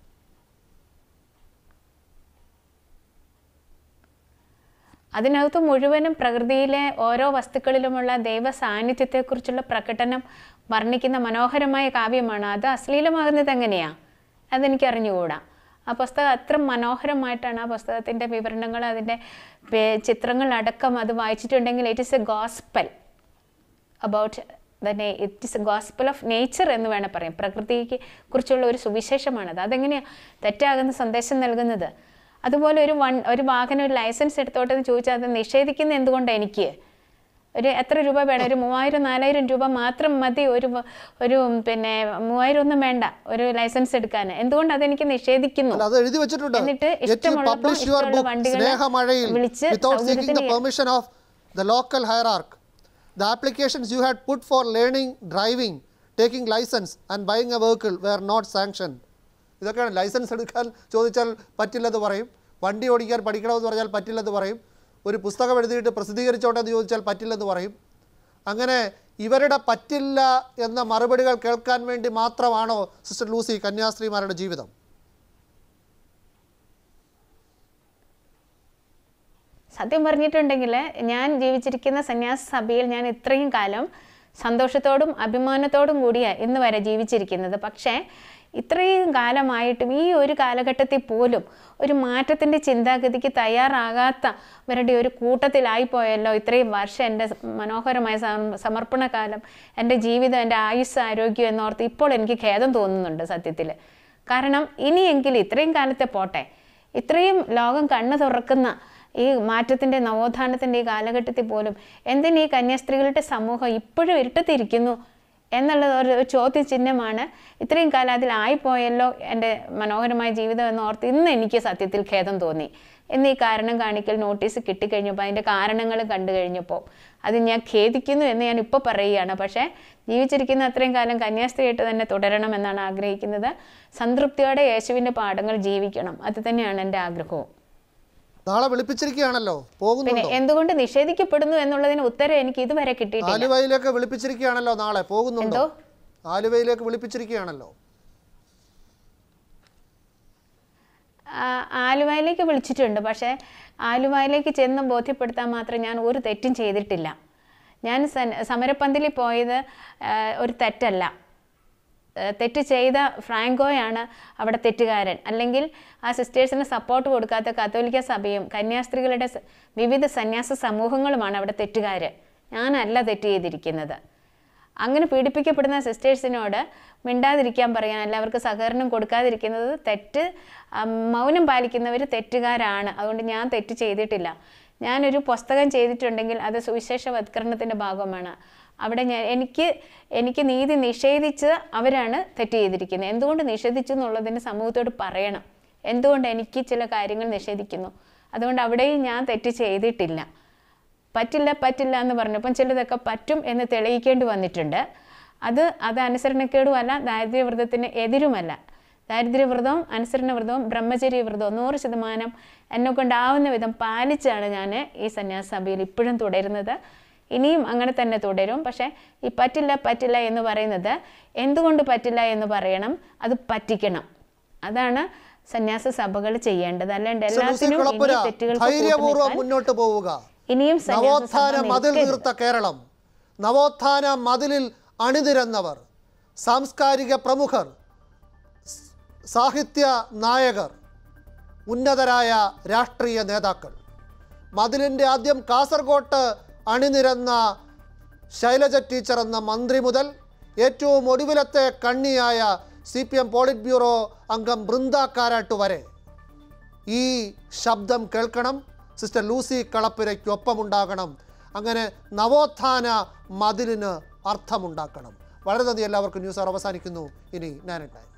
അതിനകത്ത് മുഴുവനും പ്രകൃതിയിലെ ഓരോ വസ്തുക്കളിലുമുള്ള ദൈവ സാന്നിധ്യത്തെക്കുറിച്ചുള്ള പ്രകടനം വർണ്ണിക്കുന്ന മനോഹരമായ കാവ്യമാണ് അത് അശ്ലീലമാകുന്നത് എങ്ങനെയാ അതെനിക്ക് അറിഞ്ഞുകൂടാ ആ പുസ്തകം അത്ര മനോഹരമായിട്ടാണ് ആ പുസ്തകത്തിൻ്റെ വിവരണങ്ങൾ അതിൻ്റെ പേ- ചിത്രങ്ങളടക്കം അത് വായിച്ചിട്ടുണ്ടെങ്കിൽ it is a gospel about the it is a gospel of nature എന്ന് വേണം പറയാം പ്രകൃതിക്ക് കുറിച്ചുള്ള ഒരു സുവിശേഷമാണത് അതെങ്ങനെയാണ് തെറ്റാകുന്ന സന്ദേശം നൽകുന്നത് അതുപോലെ ഒരു വൺ ഒരു വാഹനം ഒരു ലൈസൻസ് എടുത്തോട്ടെ എന്ന് ചോദിച്ചാൽ അത് നിഷേധിക്കുന്ന എന്തുകൊണ്ടാണ് എനിക്ക് ഒരു എത്ര രൂപ വേണം ഒരു മൂവായിരം നാലായിരം രൂപ മാത്രം മതി ഒരു വ- ഒരു പിന്നെ മൂവായിരം ഒന്നും വേണ്ട ഒരു ലൈസൻസ് എടുക്കാൻ എന്തുകൊണ്ട് അതെനിക്ക് നിഷേധിക്കുന്നു
അല്ല അത് എഴുതി വെച്ചിട്ടുണ്ട്
എന്നിട്ട്
Yet you
ഇഷ്ടമുള്ളപ്പോൾ
publish your
ഇഷ്ടമുള്ള
book
വണ്ടികളെ
സ്നേഹമഴയിൽ
വിളിച്ച്
without seeking the
സൗകര്യത്തിന്
permission of the local hierarch. The applications you had put for learning driving, taking license and buying a vehicle were not sanctioned. ഇതൊക്കെയാണ് ലൈസൻസ് എടുക്കാൻ ചോദിച്ചാൽ പറ്റില്ലെന്ന് പറയും വണ്ടി ഓടിക്കാൻ പഠിക്കണമെന്ന് പറഞ്ഞാൽ പറ്റില്ലെന്ന് പറയും ഒരു പുസ്തകം എഴുതിയിട്ട് പ്രസിദ്ധീകരിച്ചോട്ടെ എന്ന് ചോദിച്ചാൽ പറ്റില്ലെന്ന് പറയും അങ്ങനെ ഇവരുടെ പറ്റില്ല എന്ന മറുപടികൾ കേൾക്കാൻ വേണ്ടി മാത്രമാണോ സിസ്റ്റർ ലൂസി കന്യാസ്ത്രീമാരുടെ ജീവിതം
സത്യം പറഞ്ഞിട്ടുണ്ടെങ്കിൽ ഞാൻ ജീവിച്ചിരിക്കുന്ന സന്യാസ സഭയിൽ ഞാൻ ഇത്രയും കാലം സന്തോഷത്തോടും അഭിമാനത്തോടും കൂടിയാണ് ഇന്ന് വരെ ജീവിച്ചിരിക്കുന്നത് പക്ഷേ ഇത്രയും കാലമായിട്ടും ഈ ഒരു കാലഘട്ടത്തിൽ പോലും ഒരു മാറ്റത്തിൻ്റെ ചിന്താഗതിക്ക് തയ്യാറാകാത്തവരുടെ ഒരു കൂട്ടത്തിലായിപ്പോയല്ലോ ഇത്രയും വർഷം എൻ്റെ മനോഹരമായ സം- സമർപ്പണ കാലം എൻ്റെ ജീവിതം എൻ്റെ ആയുസ് ആരോഗ്യം എന്നോർത്ത് ഇപ്പോൾ എനിക്ക് ഖേദം തോന്നുന്നുണ്ട് സത്യത്തിൽ കാരണം ഇനിയെങ്കിലും ഇത്രയും കാലത്തെ പോട്ടെ ഇത്രയും ലോകം കണ്ണു തുറക്കുന്ന ഈ മാറ്റത്തിൻ്റെ നവോത്ഥാനത്തിൻ്റെ ഈ കാലഘട്ടത്തിൽ പോലും എന്തിന് ഈ കന്യാസ്ത്രീകളുടെ സമൂഹം ഇപ്പോഴും ഇരുട്ടത്തിരിക്കുന്നു എന്നുള്ളത് ഒരു ചോദ്യചിഹ്നമാണ് ഇത്രയും കാലം അതിലായിപ്പോയല്ലോ എൻ്റെ മനോഹരമായ ജീവിതം എന്ന് ഓർത്ത് ഇന്ന് എനിക്ക് സത്യത്തിൽ ഖേദം തോന്നി എന്നീ കാരണം കാണിക്കൽ നോട്ടീസ് കിട്ടിക്കഴിഞ്ഞപ്പോൾ അതിൻ്റെ കാരണങ്ങൾ കണ്ടു കഴിഞ്ഞപ്പോൾ അത് ഞാൻ ഖേദിക്കുന്നു എന്ന് ഞാൻ ഇപ്പോൾ പറയുകയാണ് പക്ഷേ ജീവിച്ചിരിക്കുന്ന അത്രയും കാലം കന്യാസ്ത്രീയായിട്ട് തന്നെ തുടരണം എന്നാണ് ആഗ്രഹിക്കുന്നത് സംതൃപ്തിയോടെ യേശുവിൻ്റെ പാഠങ്ങൾ ജീവിക്കണം അത് തന്നെയാണ് എൻ്റെ ആഗ്രഹവും
നാളെ വിളിപ്പിച്ചിരിക്കുകയാണല്ലോ
പിന്നെ
പോകുന്നുണ്ടോ
എന്തുകൊണ്ട് നിഷേധിക്കപ്പെടുന്നു എന്നുള്ളതിന് ഉത്തരം എനിക്ക് ഇതുവരെ കിട്ടിയിട്ടില്ല
ആലുവയിലേക്ക് വിളിപ്പിച്ചിരിക്കുകയാണല്ലോ നാളെ പോകുന്നുണ്ടോ
എന്തോ?
ആലുവയിലേക്ക് വിളിപ്പിച്ചിരിക്കുകയാണല്ലോ
ആ, ആലുവയിലേക്ക് വിളിച്ചിട്ടുണ്ട് പക്ഷേ ആലുവയിലേക്ക് ചെന്ന് ബോധ്യപ്പെടുത്താൻ മാത്രം ഞാൻ ഒരു തെറ്റും ചെയ്തിട്ടില്ല ഞാൻ സൻ- സമരപ്പന്തലിൽ പോയത് ആ, ഒരു തെറ്റല്ല ആ, തെറ്റ് ചെയ്ത ഫ്രാങ്കോയാണ് അവിടെ തെറ്റുകാരൻ അല്ലെങ്കിൽ ആ സിസ്റ്റേഴ്സിന് സപ്പോർട്ട് കൊടുക്കാത്ത കത്തോലിക്ക സഭയും കന്യാസ്ത്രീകളുടെ സ- വിവിധ സന്യാസ സമൂഹങ്ങളുമാണ് അവിടെ തെറ്റുകാർ ഞാനല്ല തെറ്റ് ചെയ്തിരിക്കുന്നത് അങ്ങനെ പീഡിപ്പിക്കപ്പെടുന്ന സിസ്റ്റേഴ്സിനോട് മിണ്ടാതിരിക്കാൻ പറയാൻ അല്ല അവർക്ക് സഹകരണം കൊടുക്കാതിരിക്കുന്നത് തെറ്റ് ആ, മൗനം പാലിക്കുന്നവർ തെറ്റുകാരാണ് അതുകൊണ്ട് ഞാൻ തെറ്റ് ചെയ്തിട്ടില്ല ഞാനൊരു പുസ്തകം ചെയ്തിട്ടുണ്ടെങ്കിൽ അത് സുവിശേഷവത്കരണത്തിൻ്റെ ഭാഗമാണ് അവിടെ ഞാൻ എനിക്ക് എനിക്ക് നീതി നിഷേധിച്ച് അവരാണ് തെറ്റ് ചെയ്തിരിക്കുന്നത് എന്തുകൊണ്ട് നിഷേധിച്ചു എന്നുള്ളതിന് സമൂഹത്തോട് പറയണം എന്തുകൊണ്ട് എനിക്ക് ചില കാര്യങ്ങൾ നിഷേധിക്കുന്നു അതുകൊണ്ട് അവിടെയും ഞാൻ തെറ്റ് ചെയ്തിട്ടില്ല പറ്റില്ല പറ്റില്ല എന്ന് പറഞ്ഞപ്പം ചിലതൊക്കെ പറ്റും എന്ന് തെളിയിക്കേണ്ടി വന്നിട്ടുണ്ട് അത് അത് അനുസരണക്കേടുമല്ല ദാരിദ്ര്യവ്രതത്തിന് എതിരുമല്ല ദാരിദ്ര്യവ്രതവും അനുസരണവ്രതവും ബ്രഹ്മചര്യ വ്രതവും നൂറ് ശതമാനം എന്നെ കൊണ്ടാവുന്ന വിധം പാലിച്ചാണ് ഞാൻ ഈ സന്യാസ സഭയിൽ ഇപ്പോഴും തുടരുന്നത് ഇനിയും അങ്ങനെ തന്നെ തുടരും പക്ഷേ ഈ പറ്റില്ല പറ്റില്ല എന്ന് പറയുന്നത് എന്തുകൊണ്ട് പറ്റില്ല എന്ന് പറയണം അത് പറ്റിക്കണം അതാണ് സന്യാസ സഭകൾ ചെയ്യേണ്ടത് അല്ലാണ്ട്
ലൂസി
എല്ലാത്തിനും
കുളപ്പുര
ഇനി തെറ്റുകൾക്ക്
ധൈര്യപൂർവ്വം
കൂട്ടുനിൽക്കാൻ
മുന്നോട്ട് പോവുക
ഇനിയും സന്യാസ
നവോത്ഥാന
സഭ
മതിൽ
നിൽക്കരുത്.
തീർത്ത കേരളം നവോത്ഥാന മതിലിൽ അണിനിരന്നവർ സാംസ്കാരിക പ്രമുഖർ സ് സാഹിത്യ നായകർ ഉന്നതരായ രാഷ്ട്രീയ നേതാക്കൾ മതിലിൻ്റെ ആദ്യം കാസർഗോട്ട് അണിനിരന്ന ശൈലജ ടീച്ചർ എന്ന മന്ത്രി മുതൽ ഏറ്റവും ഒടുവിലത്തെ കണ്ണിയായ C P M politburo അംഗം ബൃന്ദ കാരാട്ട് വരെ ഈ ശബ്ദം കേൾക്കണം സിസ്റ്റർ ലൂസി കളപ്പുരയ്ക്കൊപ്പമുണ്ടാകണം അങ്ങനെ നവോത്ഥാന മതിലിന് അർത്ഥമുണ്ടാക്കണം വളരെ നന്ദി എല്ലാവർക്കും ന്യൂസ് അവർ അവസാനിക്കുന്നു ഇനി ഞാൻ